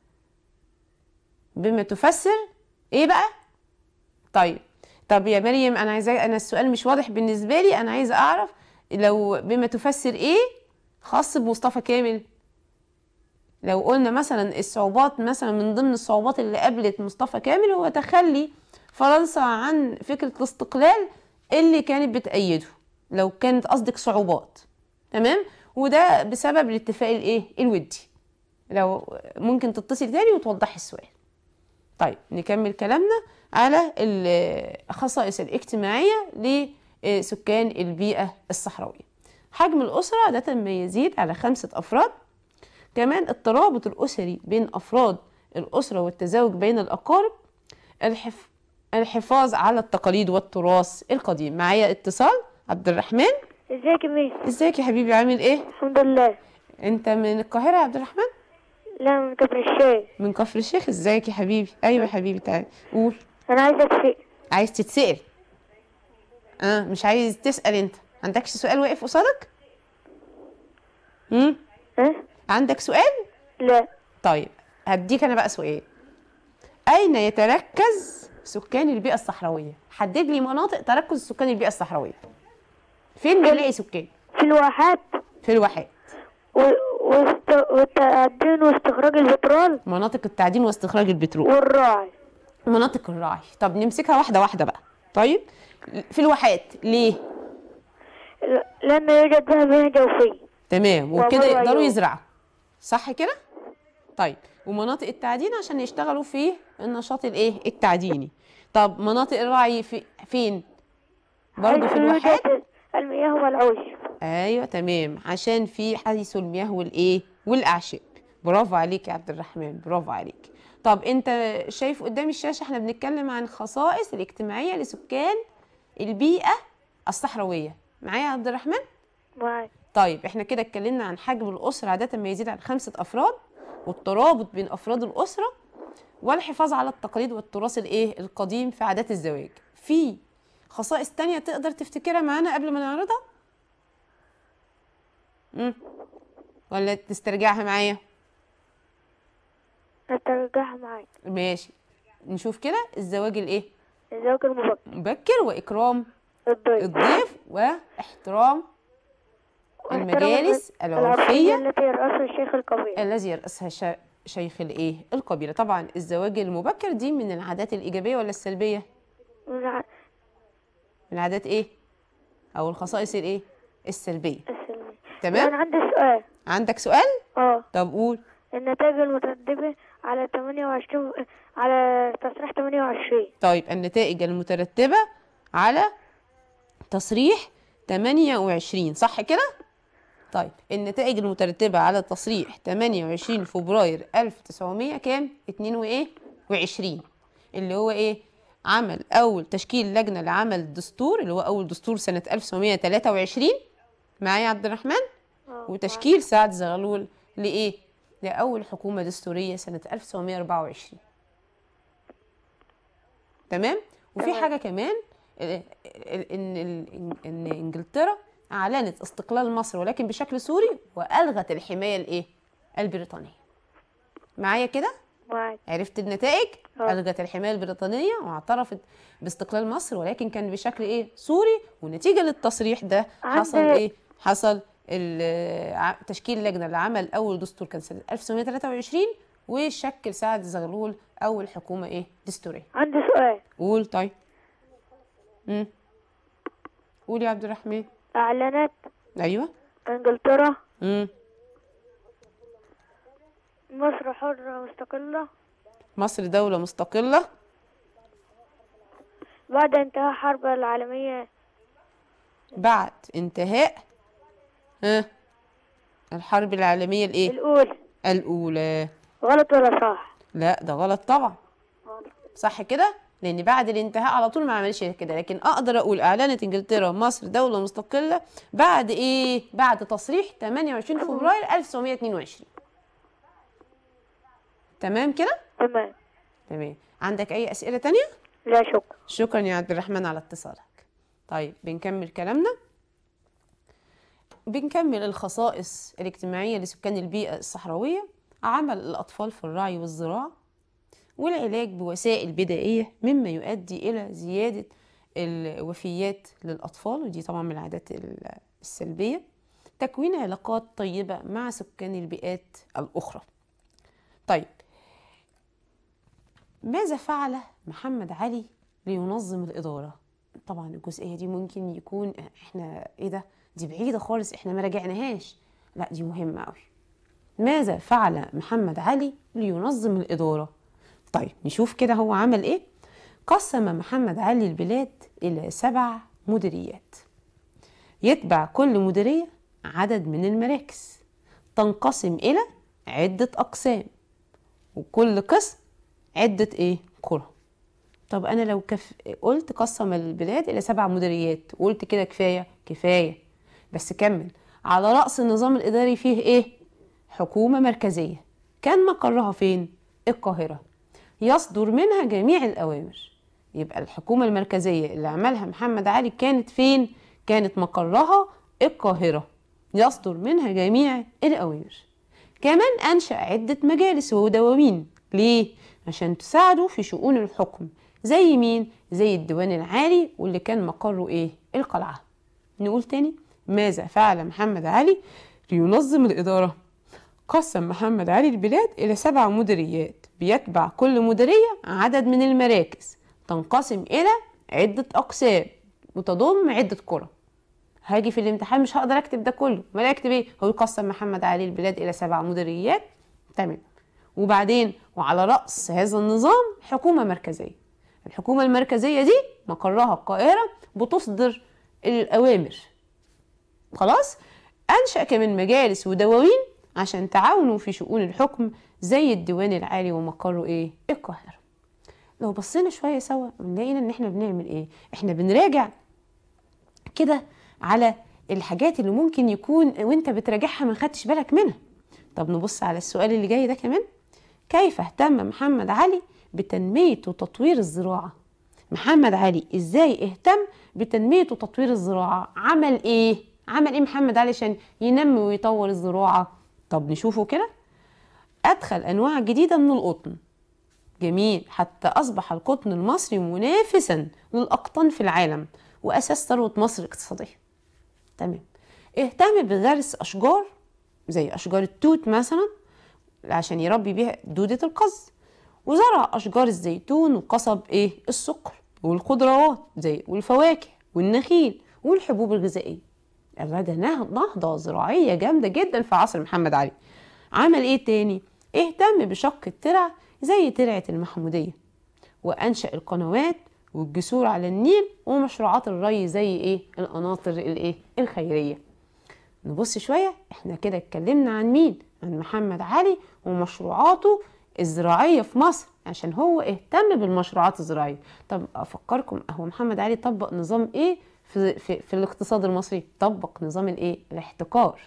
بما تفسر ايه بقى طيب طب يا مريم انا عايزه انا السؤال مش واضح بالنسبه لي انا عايزه اعرف لو بما تفسر ايه خاص بمصطفى كامل لو قلنا مثلا الصعوبات مثلا من ضمن الصعوبات اللي قابلت مصطفى كامل هو تخلي فرنسا عن فكرة الاستقلال اللي كانت بتأيده لو كانت قصدك صعوبات تمام وده بسبب الاتفاق الايه الودي لو ممكن تتصل تاني وتوضحي السؤال طيب نكمل كلامنا على الخصائص الاجتماعية لسكان البيئة الصحراوية حجم الأسرة عادة ما يزيد على خمسة أفراد كمان الترابط الأسري بين أفراد الأسرة والتزاوج بين الأقارب الحف... الحفاظ على التقاليد والتراث القديم معايا اتصال عبد الرحمن ازيك يا ميس ازيك يا حبيبي عامل ايه الحمد لله انت من القاهرة يا عبد الرحمن لا من كفر الشاي من كفر الشيخ ازيك يا حبيبي ايوه يا حبيبي تعالى قول انا عايزه اتفق عايز تتسأل اه مش عايز تسأل انت عندكش سؤال واقف قصادك امم ها عندك سؤال لا طيب هديك انا بقى سؤال اين يتركز سكان البيئة الصحراوية حدد لي مناطق تركز سكان البيئة الصحراوية فين بنلاقي سكان في الواحات في الواحات و... واست... والتعدين واستخراج البترول مناطق التعدين واستخراج البترول والراعي مناطق الرعي طب نمسكها واحدة واحدة بقى طيب في الواحات ليه ل- لأن يوجد بها مياه جوفية تمام وبكده وبره يقدروا يوم. يزرعوا صح كده طيب ومناطق التعدين عشان يشتغلوا في النشاط الايه التعديني طب مناطق الرعي في فين برضه في حيث الواحات يوجد المياه والعوش ايوه تمام عشان في حيث المياه والايه والاعشاب برافو عليك يا عبد الرحمن برافو عليك طب انت شايف قدام الشاشه احنا بنتكلم عن خصائص الاجتماعيه لسكان البيئه الصحراويه معايا يا عبد الرحمن معاك طيب احنا كده اتكلمنا عن حجم الأسرة عادة ما يزيد عن خمسة أفراد والترابط بين أفراد الأسرة والحفاظ على التقاليد والتراث الايه القديم في عادات الزواج في خصائص تانية تقدر تفتكرها معانا قبل ما نعرضها مم. ولا تسترجعها معايا هترجعها معاك ماشي نشوف كده الزواج الايه الزواج المبكر مبكر واكرام الضيف الضيف واحترام واحترام المجالس العرفيه التي يرأسها الشيخ الكبير الذي يرأسها شا- شيخ الايه القبيله طبعا الزواج المبكر دي من العادات الايجابيه ولا السلبيه من من العادات ايه او الخصائص الايه السلبيه السلمية تمام أنا عندي سؤال عندك سؤال اه طب قول النتائج المترتبة على 28 على تصريح 28 طيب النتائج المترتبه على تصريح 28 صح كده طيب النتائج المترتبه على تصريح 28 فبراير 1900 كام 2 وايه و20 اللي هو ايه عمل اول تشكيل لجنه لعمل الدستور اللي هو اول دستور سنه 1923 معايا يا عبد الرحمن آه، وتشكيل سعد زغلول لايه لاول حكومه دستوريه سنه 1924 تمام وفي تمام. حاجه كمان ال- ال- ان ال- ان انجلترا اعلنت استقلال مصر ولكن بشكل سوري والغت الحمايه الايه البريطانيه معايا كده معاك عرفت النتائج آه. الغت الحمايه البريطانيه واعترفت باستقلال مصر ولكن كان بشكل ايه سوري ونتيجه للتصريح ده حصل عند- ايه حصل ال- ع- تشكيل لجنه لعمل اول دستور كان سنه 1923 وشكل سعد زغلول اول حكومه ايه دستوريه عندي سؤال قول طيب امم قول يا عبد الرحمن أعلنت ايوه إنجلترا امم مصر حرة مستقلة مصر دوله مستقله بعد انتهاء الحرب العالمية بعد انتهاء ها الحرب العالميه الايه الأولى الاولى غلط ولا صح؟ لا ده غلط طبعا صح كده لان بعد الانتهاء على طول ما عملش كده لكن اقدر اقول اعلنت انجلترا مصر دوله مستقله بعد ايه بعد تصريح 28 فبراير 1922 تمام كده تمام تمام عندك اي اسئله تانية لا شكر شكرا يا عبد الرحمن على اتصالك طيب بنكمل كلامنا بنكمل الخصائص الاجتماعية لسكان البيئة الصحراوية عمل الأطفال في الرعي والزراعة والعلاج بوسائل بدائية مما يؤدي إلى زيادة الوفيات للأطفال ودي طبعا من العادات ال- السلبية تكوين علاقات طيبة مع سكان البيئات الأخرى طيب ماذا فعل محمد علي لينظم الإدارة طبعا الجزئية دي ممكن يكون احنا ايه ده دي بعيدة خالص احنا ما راجعناهاش لا دي مهمة قوي ماذا فعل محمد علي لينظم الإدارة طيب نشوف كده هو عمل ايه قسم محمد علي البلاد إلى سبع مديريات يتبع كل مديرية عدد من المراكز تنقسم إلى عدة أقسام وكل قسم عدة إيه؟ قرى طب أنا لو كف... قلت قسم البلاد إلى سبع مديريات وقلت كده كفاية كفاية بس كمل على رأس النظام الإداري فيه إيه؟ حكومة مركزية كان مقرها فين؟ القاهرة يصدر منها جميع الأوامر يبقى الحكومة المركزية اللي عملها محمد علي كانت فين؟ كانت مقرها القاهرة يصدر منها جميع الأوامر كمان أنشأ عدة مجالس ودواوين ليه؟ عشان تساعده في شؤون الحكم زي مين؟ زي الديوان العالي واللي كان مقره إيه؟ القلعة نقول تاني ماذا فعل محمد علي لينظم الإدارة؟ قسم محمد علي البلاد إلى سبع مديريات بيتبع كل مديرية عدد من المراكز تنقسم إلى عدة أقسام وتضم عدة قرى هاجي في الامتحان مش هقدر اكتب ده كله ما اكتب ايه هو يقسم محمد علي البلاد الى سبع مديريات تمام وبعدين وعلى راس هذا النظام حكومه مركزيه الحكومه المركزيه دي مقرها القاهره بتصدر الاوامر خلاص انشا كمان مجالس ودواوين عشان تعاونوا في شؤون الحكم زي الديوان العالي ومقره ايه القاهره لو بصينا شويه سوا نلاقينا ان احنا بنعمل ايه احنا بنراجع كده على الحاجات اللي ممكن يكون وانت بتراجعها ما خدتش بالك منها طب نبص على السؤال اللي جاي ده كمان كيف اهتم محمد علي بتنمية وتطوير الزراعة محمد علي ازاي اهتم بتنمية وتطوير الزراعة عمل ايه عمل ايه محمد علي عشان ينمي ويطور الزراعة طب نشوفه كده ادخل انواع جديدة من القطن جميل حتى اصبح القطن المصري منافسا للاقطان في العالم واساس ثروه مصر الاقتصاديه تمام اهتم بغرس اشجار زي اشجار التوت مثلا عشان يربي بيها دوده القز وزرع اشجار الزيتون وقصب ايه السكر والخضروات زي والفواكه والنخيل والحبوب الغذائيه ده نهضه زراعيه جامده جدا في عصر محمد علي عمل ايه تاني اهتم بشق الترع زي ترعه المحموديه وانشا القنوات والجسور على النيل ومشروعات الري زي ايه القناطر الايه الخيريه نبص شويه احنا كده اتكلمنا عن مين عن محمد علي ومشروعاته الزراعيه في مصر عشان هو اهتم بالمشروعات الزراعيه طب افكركم هو محمد علي طبق نظام ايه في, في, في الاقتصاد المصري طبق نظام الايه الاحتكار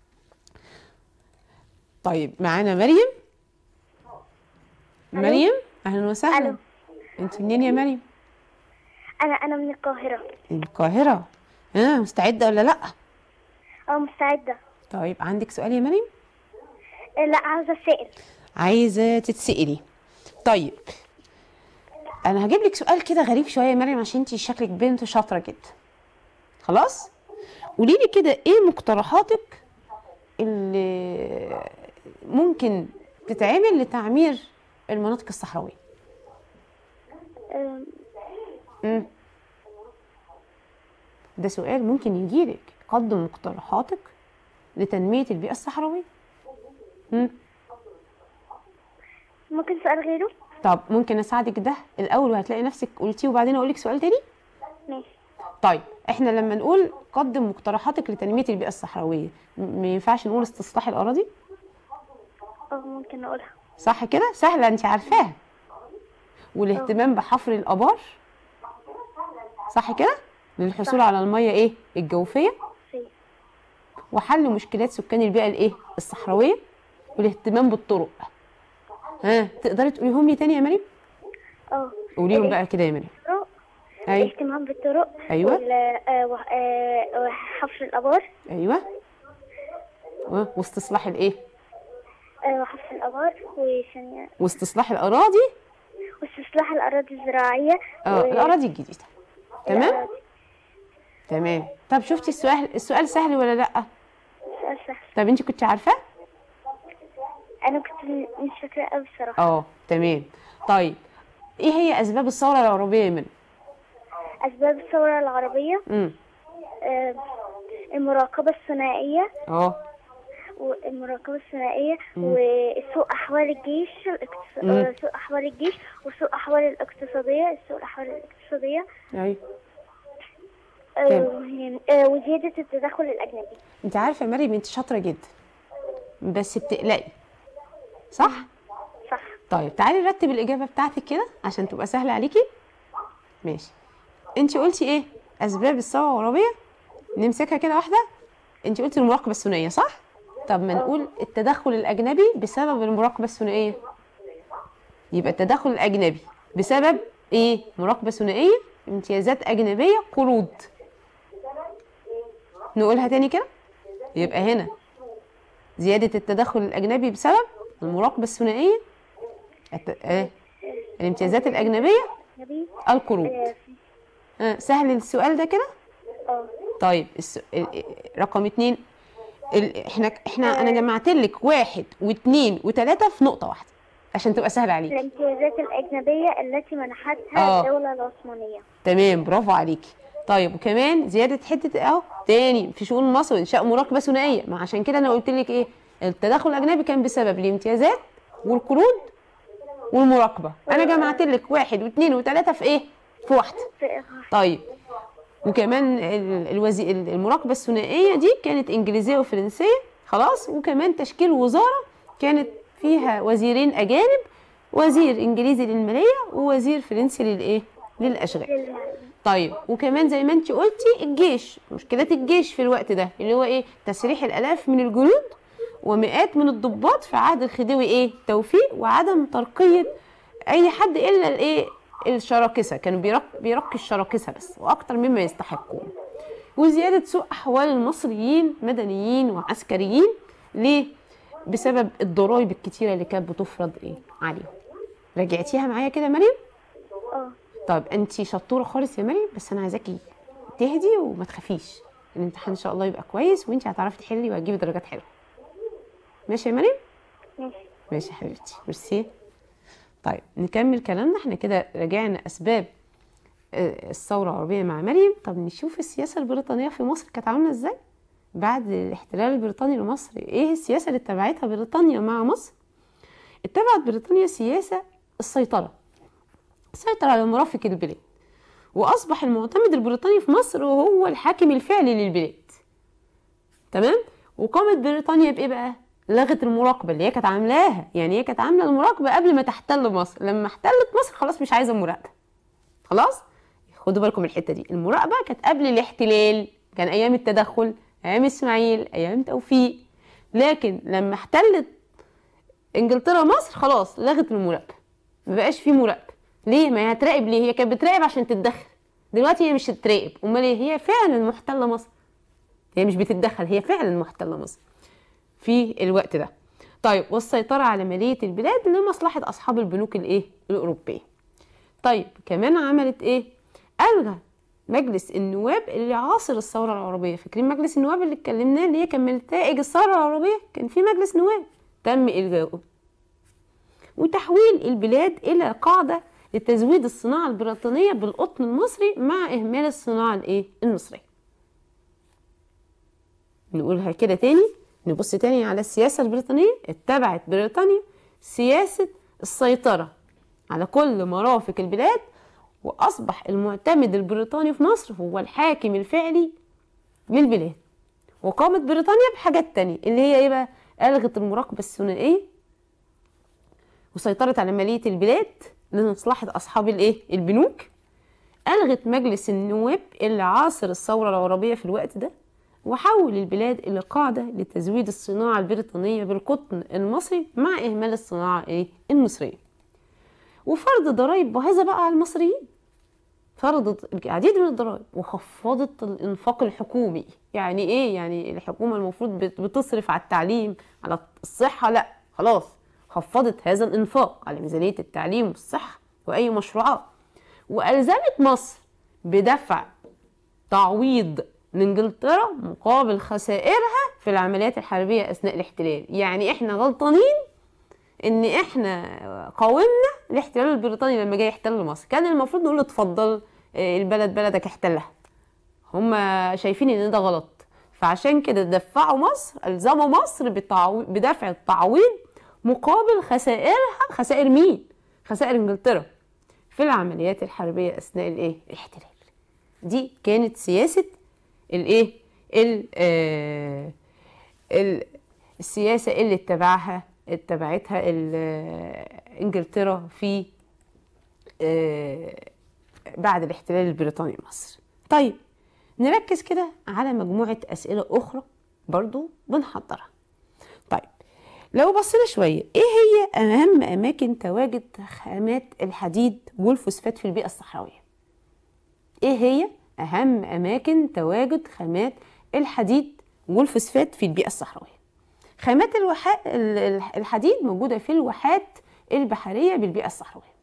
طيب معانا مريم مريم اهلا وسهلا ألو. انت منين يا مريم انا انا من القاهره من القاهرة ها مستعدة ولا لأ؟ اه مستعده طيب عندك سؤال يا مريم؟ آه، لا عاوزه اسال عايزة تتسألي طيب أنا هجيب لك سؤال كده غريب شوية يا مريم عشان انتي شكلك بنت شاطرة جدا خلاص؟ قولي لي كده ايه مقترحاتك اللي ممكن تتعمل لتعمير المناطق الصحراوية؟ آم، مم. ده سؤال ممكن يجيلك قدم مقترحاتك لتنمية البيئة الصحراوية مم. ممكن سؤال غيره طب ممكن اساعدك ده الاول وهتلاقي نفسك قلتيه وبعدين اقول لك سؤال تاني ماشي طيب احنا لما نقول قدم مقترحاتك لتنميه البيئه الصحراويه م- ما ينفعش نقول استصلاح الاراضي اه ممكن اقولها صح كده سهله انت عارفاها والاهتمام بحفر الابار صح كده للحصول على الميه ايه الجوفيه سي وحل مشكلات سكان البيئه الايه الصحراويه والاهتمام بالطرق ها تقدري تقوليهم لي تاني يا مريم اه قوليهم بقى كده يا مريم الطرق ايوه الاهتمام بالطرق أيوة. وال- آه، وح- آه، وحفر الابار ايوه و- واستصلاح الايه آه، وحفر الابار وثانية واستصلاح الاراضي واستصلاح الاراضي الزراعيه اه و- الاراضي الجديده تمام الأراضي. تمام طب شفتي السؤال السؤال سهل ولا لا سؤال سهل طب انت كنت عارفاه انا كنت م- مش فاكره قوي الصراحه اه تمام طيب ايه هي اسباب الثوره العربيه من اسباب الثوره العربيه امم آه، المراقبه الثنائيه اه والمراقبة الثنائية وسوء أحوال الجيش الاقتص- مم. آه، سوء أحوال الجيش وسوء أحوال الاقتصادية سوء الأحوال الاقتصادية ايوه آه، تمام. وهي- آه، وزيادة التدخل الأجنبي انت عارفه يا مريم انت شاطره جدا بس بتقلقي صح صح طيب تعالي نرتب الاجابه بتاعتك كده عشان تبقى سهله عليكي ماشي انت قلتي ايه اسباب الثوره العربيه نمسكها كده واحده انت قلتي المراقبه الثنائيه صح طب ما نقول التدخل الاجنبي بسبب المراقبه الثنائيه يبقى التدخل الاجنبي بسبب ايه مراقبه ثنائيه امتيازات اجنبيه قروض نقولها تاني كده يبقى هنا زياده التدخل الاجنبي بسبب المراقبه الثنائيه الت... آه. الامتيازات الاجنبيه أجنبي القروض آه، آه. سهل السؤال ده كده اه طيب الس... ال- رقم اتنين ال... احنا احنا انا جمعت لك واحد واثنين وثلاثه في نقطه واحده عشان تبقى سهله عليك الامتيازات الأجنبية التي منحتها آه. الدولة العثمانية تمام برافو عليكي طيب وكمان زياده حته اهو تاني في شؤون مصر انشاء مراقبه ثنائيه ما عشان كده انا قلت لك ايه التدخل الاجنبي كان بسبب الامتيازات والقروض والمراقبه انا جمعت لك واحد واثنين وثلاثه في ايه في واحده في- طيب وكمان ال- الوزي... ال- المراقبه الثنائيه دي كانت انجليزيه وفرنسيه خلاص وكمان تشكيل وزاره كانت فيها وزيرين اجانب وزير انجليزي للماليه ووزير فرنسي للايه للاشغال طيب وكمان زي ما انت قلتي الجيش مشكلات الجيش في الوقت ده اللي هو ايه تسريح الالاف من الجنود ومئات من الضباط في عهد الخديوي ايه توفيق وعدم ترقيه اي حد الا الايه الشراكسه كانوا بيرق بيرقي الشراكسه بس واكتر مما يستحقون وزياده سوء احوال المصريين مدنيين وعسكريين ليه بسبب الضرائب الكتيره اللي كانت بتفرض ايه عليهم راجعتيها معايا كده يا مريم اه طيب انت شطوره خالص يا مريم بس انا عايزاكي تهدي وما تخافيش الامتحان ان شاء الله يبقى كويس وانت هتعرفي تحلي وهتجيبي درجات حلوه ماشي يا مريم ماشي ماشي يا حبيبتي ميرسي طيب نكمل كلامنا احنا كده راجعنا اسباب آه، الثوره العربيه مع مريم طب نشوف السياسه البريطانيه في مصر كانت عامله ازاي بعد الاحتلال البريطاني لمصر ايه السياسه اللي اتبعتها بريطانيا مع مصر اتبعت بريطانيا سياسه السيطره السيطره على مرافق البلاد واصبح المعتمد البريطاني في مصر هو الحاكم الفعلي للبلاد تمام وقامت بريطانيا بايه بقى لغت المراقبه اللي هي كانت عاملاها يعني هي كانت عامله المراقبه قبل ما تحتل مصر لما احتلت مصر خلاص مش عايزه مراقبه خلاص خدوا بالكم من الحته دي المراقبه كانت قبل الاحتلال كان ايام التدخل ايام اسماعيل ايام توفيق لكن لما احتلت انجلترا مصر خلاص لغت المراقبه ما بقاش في مراقبه ليه ما هي هتراقب ليه هي كانت بتراقب عشان تتدخل دلوقتي هي مش هتراقب امال ايه هي فعلا محتله مصر هي مش بتتدخل هي فعلا محتله مصر في الوقت ده طيب والسيطره على ماليه البلاد لمصلحه اصحاب البنوك الايه الاوروبيه طيب كمان عملت ايه الغى مجلس النواب اللي عاصر الثوره العربيه فاكرين مجلس النواب اللي اتكلمناه اللي هي كان من نتائج الثوره العربيه كان في مجلس نواب تم الغائه وتحويل البلاد الى قاعده لتزويد الصناعه البريطانيه بالقطن المصري مع اهمال الصناعه الايه المصريه نقولها كده تاني نبص تاني على السياسة البريطانية اتبعت بريطانيا سياسة السيطرة على كل مرافق البلاد وأصبح المعتمد البريطاني في مصر هو الحاكم الفعلي للبلاد وقامت بريطانيا بحاجات تانية اللي هي ايه بقى ألغت المراقبة الثنائية وسيطرت على مالية البلاد لمصلحة أصحاب الايه البنوك ألغت مجلس النواب اللي عاصر الثورة العربية في الوقت ده وحول البلاد إلى قاعدة لتزويد الصناعة البريطانية بالقطن المصري مع إهمال الصناعة إيه؟ المصرية وفرض ضرائب باهظة بقى على المصريين فرضت العديد من الضرائب وخفضت الإنفاق الحكومي يعني إيه؟ يعني الحكومة المفروض بت- بتصرف على التعليم على الصحة لا خلاص خفضت هذا الإنفاق على ميزانية التعليم والصحة وأي مشروعات وألزمت مصر بدفع تعويض لانجلترا مقابل خسائرها في العمليات الحربيه اثناء الاحتلال يعني احنا غلطانين ان احنا قاومنا الاحتلال البريطاني لما جاي يحتل مصر كان المفروض نقول له اتفضل آه، البلد بلدك احتلها هم شايفين ان ده غلط فعشان كده دفعوا مصر الزموا مصر بالتعوي- بدفع التعويض مقابل خسائرها خسائر مين خسائر انجلترا في العمليات الحربيه اثناء الايه الاحتلال دي كانت سياسه الايه ال- آه، ال- السياسه اللي اتبعها اتبعتها ال- آه، انجلترا في آه، بعد الاحتلال البريطاني لمصر طيب نركز كده على مجموعة أسئلة أخرى برضو بنحضرها طيب لو بصينا شوية إيه هي أهم أماكن تواجد خامات الحديد والفوسفات في البيئة الصحراوية إيه هي أهم أماكن تواجد خامات الحديد والفوسفات في البيئة الصحراوية خامات الوحا... ال- ال- الحديد موجودة في الواحات البحرية بالبيئة الصحراوية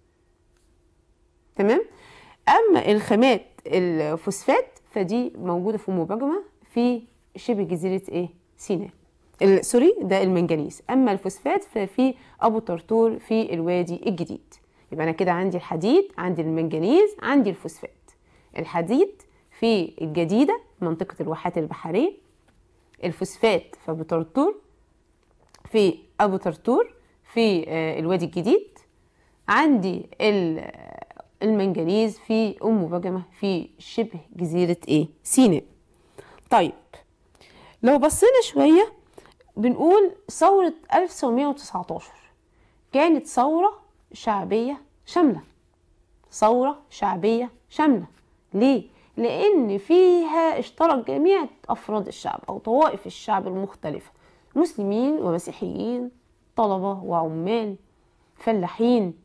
تمام اما الخامات الفوسفات فدي موجوده في مباجمه في شبه جزيره ايه سيناء ال- سوري ده المنجنيز اما الفوسفات ففي ابو طرطور في الوادي الجديد يبقى انا كده عندي الحديد عندي المنجنيز عندي الفوسفات الحديد في الجديده منطقه الواحات البحريه الفوسفات في ابو طرطور في ابو طرطور في آه، الوادي الجديد عندي ال- المنجنيز في ام بجمه في شبه جزيره ايه سيناء طيب لو بصينا شويه بنقول ثوره 1919 كانت ثوره شعبيه شامله ثوره شعبيه شامله ليه لان فيها اشترك جميع افراد الشعب او طوائف الشعب المختلفه مسلمين ومسيحيين طلبه وعمال فلاحين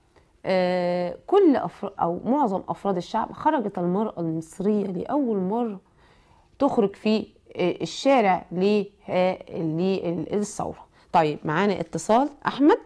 آه، كل أفر... او معظم افراد الشعب خرجت المراه المصريه لاول مره تخرج في آه، الشارع ل- آه، للثوره طيب معانا اتصال احمد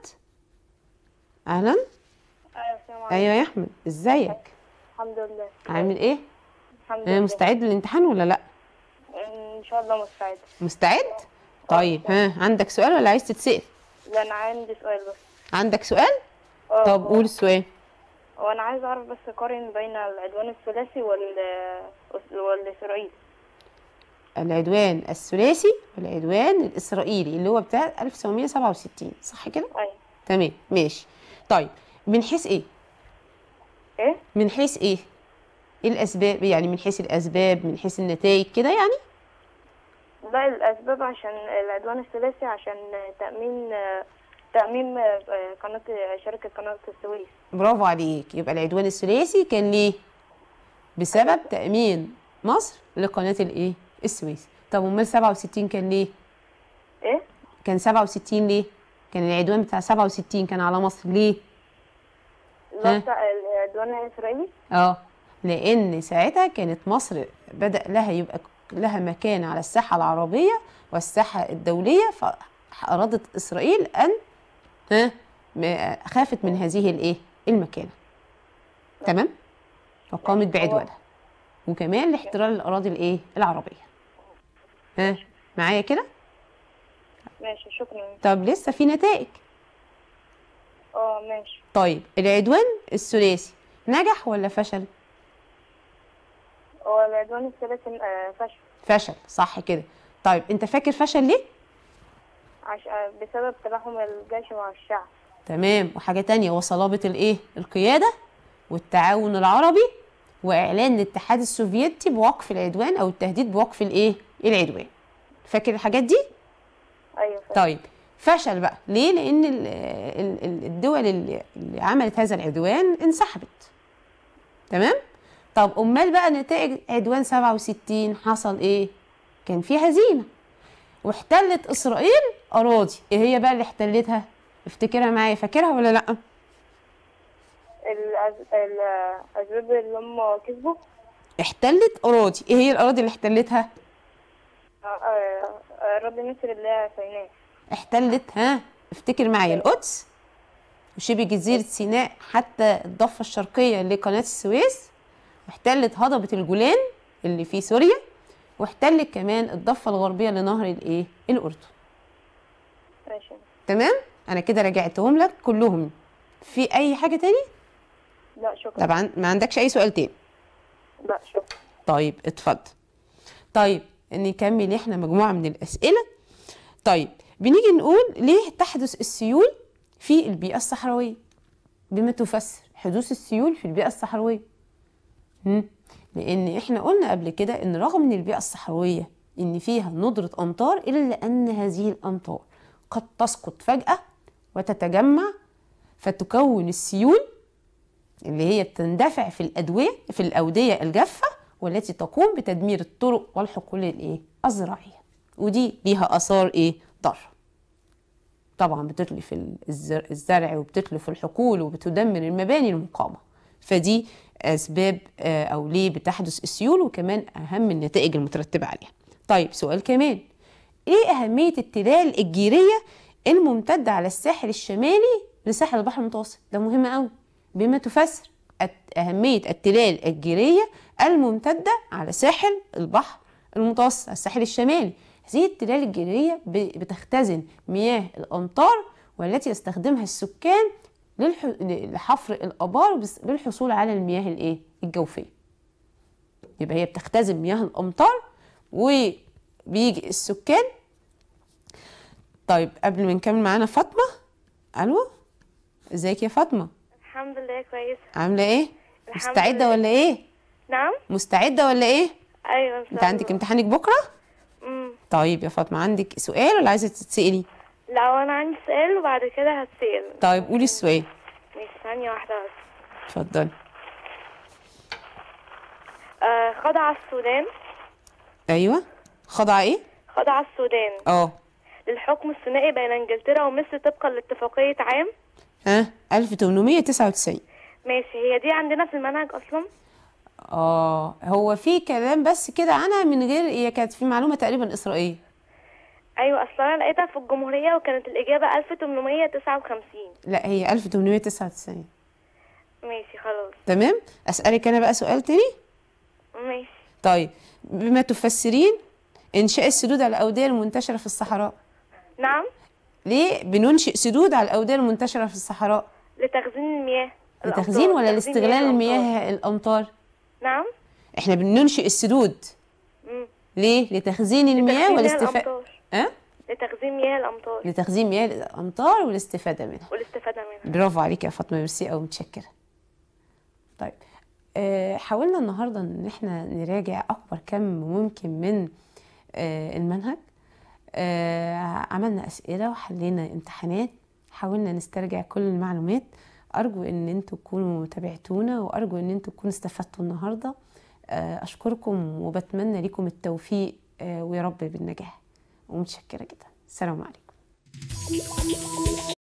اهلا ايوه السلام عليكم ايوه يا احمد ازيك الحمد لله عامل ايه الحمد آه، لله مستعد للامتحان ولا لا ان شاء الله مستعد مستعد طيب ها عندك سؤال ولا عايز تتسال لا انا عندي سؤال بس عندك سؤال آه، طب هو- قول السؤال هو انا عايز اعرف بس اقارن بين العدوان الثلاثي وال والاسرائيلي العدوان الثلاثي والعدوان الاسرائيلي اللي هو بتاع 1967 صح كده ايوه تمام ماشي طيب من حيث ايه ايه من حيث ايه ايه الاسباب يعني من حيث الاسباب من حيث النتائج كده يعني لا الاسباب عشان العدوان الثلاثي عشان تامين تامين قناه شركه قناه السويس برافو عليك يبقى العدوان الثلاثي كان ليه بسبب تامين مصر لقناه الايه السويس طب امال 67 كان ليه ايه كان 67 ليه كان العدوان بتاع 67 كان على مصر ليه اللي ها؟ هو بتاع العدوان الاسرائيلي اه لان ساعتها كانت مصر بدا لها يبقى لها مكان على الساحه العربيه والساحه الدوليه فارادت اسرائيل ان ها م- خافت من هذه الايه المكانه تمام وقامت بعدوانها وكمان لاحتلال الاراضي الايه العربيه ها معايا كده ماشي شكرا طب لسه في نتائج اه ماشي طيب العدوان الثلاثي نجح ولا فشل هو العدوان الثلاثي آه، فشل فشل صح كده طيب انت فاكر فشل ليه عش... آه، بسبب تلاحم الجيش مع الشعب تمام وحاجة تانية وصلابة الايه القيادة والتعاون العربي واعلان الاتحاد السوفيتي بوقف العدوان او التهديد بوقف الايه العدوان فاكر الحاجات دي ايوه فشل. طيب فشل بقى ليه لان ال- ال- ال- الدول اللي اللي عملت هذا العدوان انسحبت تمام طب امال بقى نتائج عدوان 67 حصل ايه كان في هزيمه واحتلت اسرائيل اراضي ايه هي بقى اللي احتلتها افتكرها معايا فاكرها ولا لا الأز- الأسباب اللي هم كسبوا احتلت اراضي ايه هي الاراضي اللي احتلتها آه، آه، آه، أراضي مصر اللي هي سيناء احتلت ها افتكر معايا القدس وشبه جزيرة سيناء حتى الضفة الشرقية لقناة السويس واحتلت هضبة الجولان اللي في سوريا واحتلت كمان الضفة الغربية لنهر الايه الأردن ماشي تمام انا كده راجعتهم لك كلهم في اي حاجه تاني لا شكرا طبعا ما عندكش اي سؤال تاني لا شكرا طيب اتفضل طيب نكمل احنا مجموعه من الاسئله طيب بنيجي نقول ليه تحدث السيول في البيئه الصحراويه بما تفسر حدوث السيول في البيئه الصحراويه مم. لان احنا قلنا قبل كده ان رغم ان البيئه الصحراويه ان فيها ندره امطار الا ان هذه الامطار قد تسقط فجاه وتتجمع فتكون السيول اللي هي بتندفع في الأدوية في الأودية الجافة والتي تقوم بتدمير الطرق والحقول الإيه؟ الزراعية ودي ليها آثار إيه؟ ضارة طبعا بتتلف الزر- الزرع وبتتلف الحقول وبتدمر المباني المقامة فدي أسباب آه، أو ليه بتحدث السيول وكمان أهم النتائج المترتبة عليها طيب سؤال كمان ايه أهمية التلال الجيرية الممتدة على الساحل الشمالي لساحل البحر المتوسط ده مهم قوي بما تفسر الت- أهمية التلال الجيرية الممتدة على ساحل البحر المتوسط الساحل الشمالي هذه التلال الجيرية ب- بتختزن مياه الأمطار والتي يستخدمها السكان للح... لحفر الآبار بس- للحصول على المياه الإيه؟ الجوفية يبقى هي بتختزن مياه الأمطار وبيجي السكان طيب قبل ما نكمل معانا فاطمة ألو ازيك يا فاطمة الحمد لله كويسة عاملة ايه الحمد مستعدة لله. ولا ايه نعم مستعدة ولا ايه ايوه انت عندك امتحانك بكرة امم طيب يا فاطمة عندك سؤال ولا عايزة تتسألي لا وانا عندي سؤال وبعد كده هتسأل طيب قولي السؤال مش ثانية واحدة بس اتفضلي آه خضع السودان ايوه خضع ايه خضع السودان اه للحكم الثنائي بين انجلترا ومصر طبقا لاتفاقية عام ها 1899 ماشي هي دي عندنا في المنهج اصلا اه هو في كلام بس كده عنها من غير هي كانت في معلومة تقريبا إسرائيلية ايوه اصلا انا لقيتها في الجمهورية وكانت الاجابة 1859 لا هي 1899 ماشي خلاص تمام أسألك أنا بقى سؤال تاني ماشي طيب بما تفسرين إنشاء السدود على الأودية المنتشرة في الصحراء نعم ليه بننشئ سدود على الأودية المنتشرة في الصحراء لتخزين المياه لتخزين الأمطار. ولا تخزين لاستغلال الأمطار. المياه الأمطار نعم احنا بننشئ السدود مم. ليه لتخزين المياه لتخزين والاستفادة الأمطار. أه؟ لتخزين مياه الامطار لتخزين مياه الأمطار والاستفادة منها والاستفادة منها برافو عليك يا فاطمه ميرسي قوي متشكره طيب آه حاولنا النهارده ان احنا نراجع اكبر كم ممكن من آه المنهج آه عملنا اسئله وحلينا امتحانات حاولنا نسترجع كل المعلومات ارجو ان انتوا تكونوا تابعتونا وارجو ان انتوا تكونوا استفدتوا النهارده آه اشكركم وبتمنى لكم التوفيق آه ويا رب بالنجاح ومتشكره جدا السلام عليكم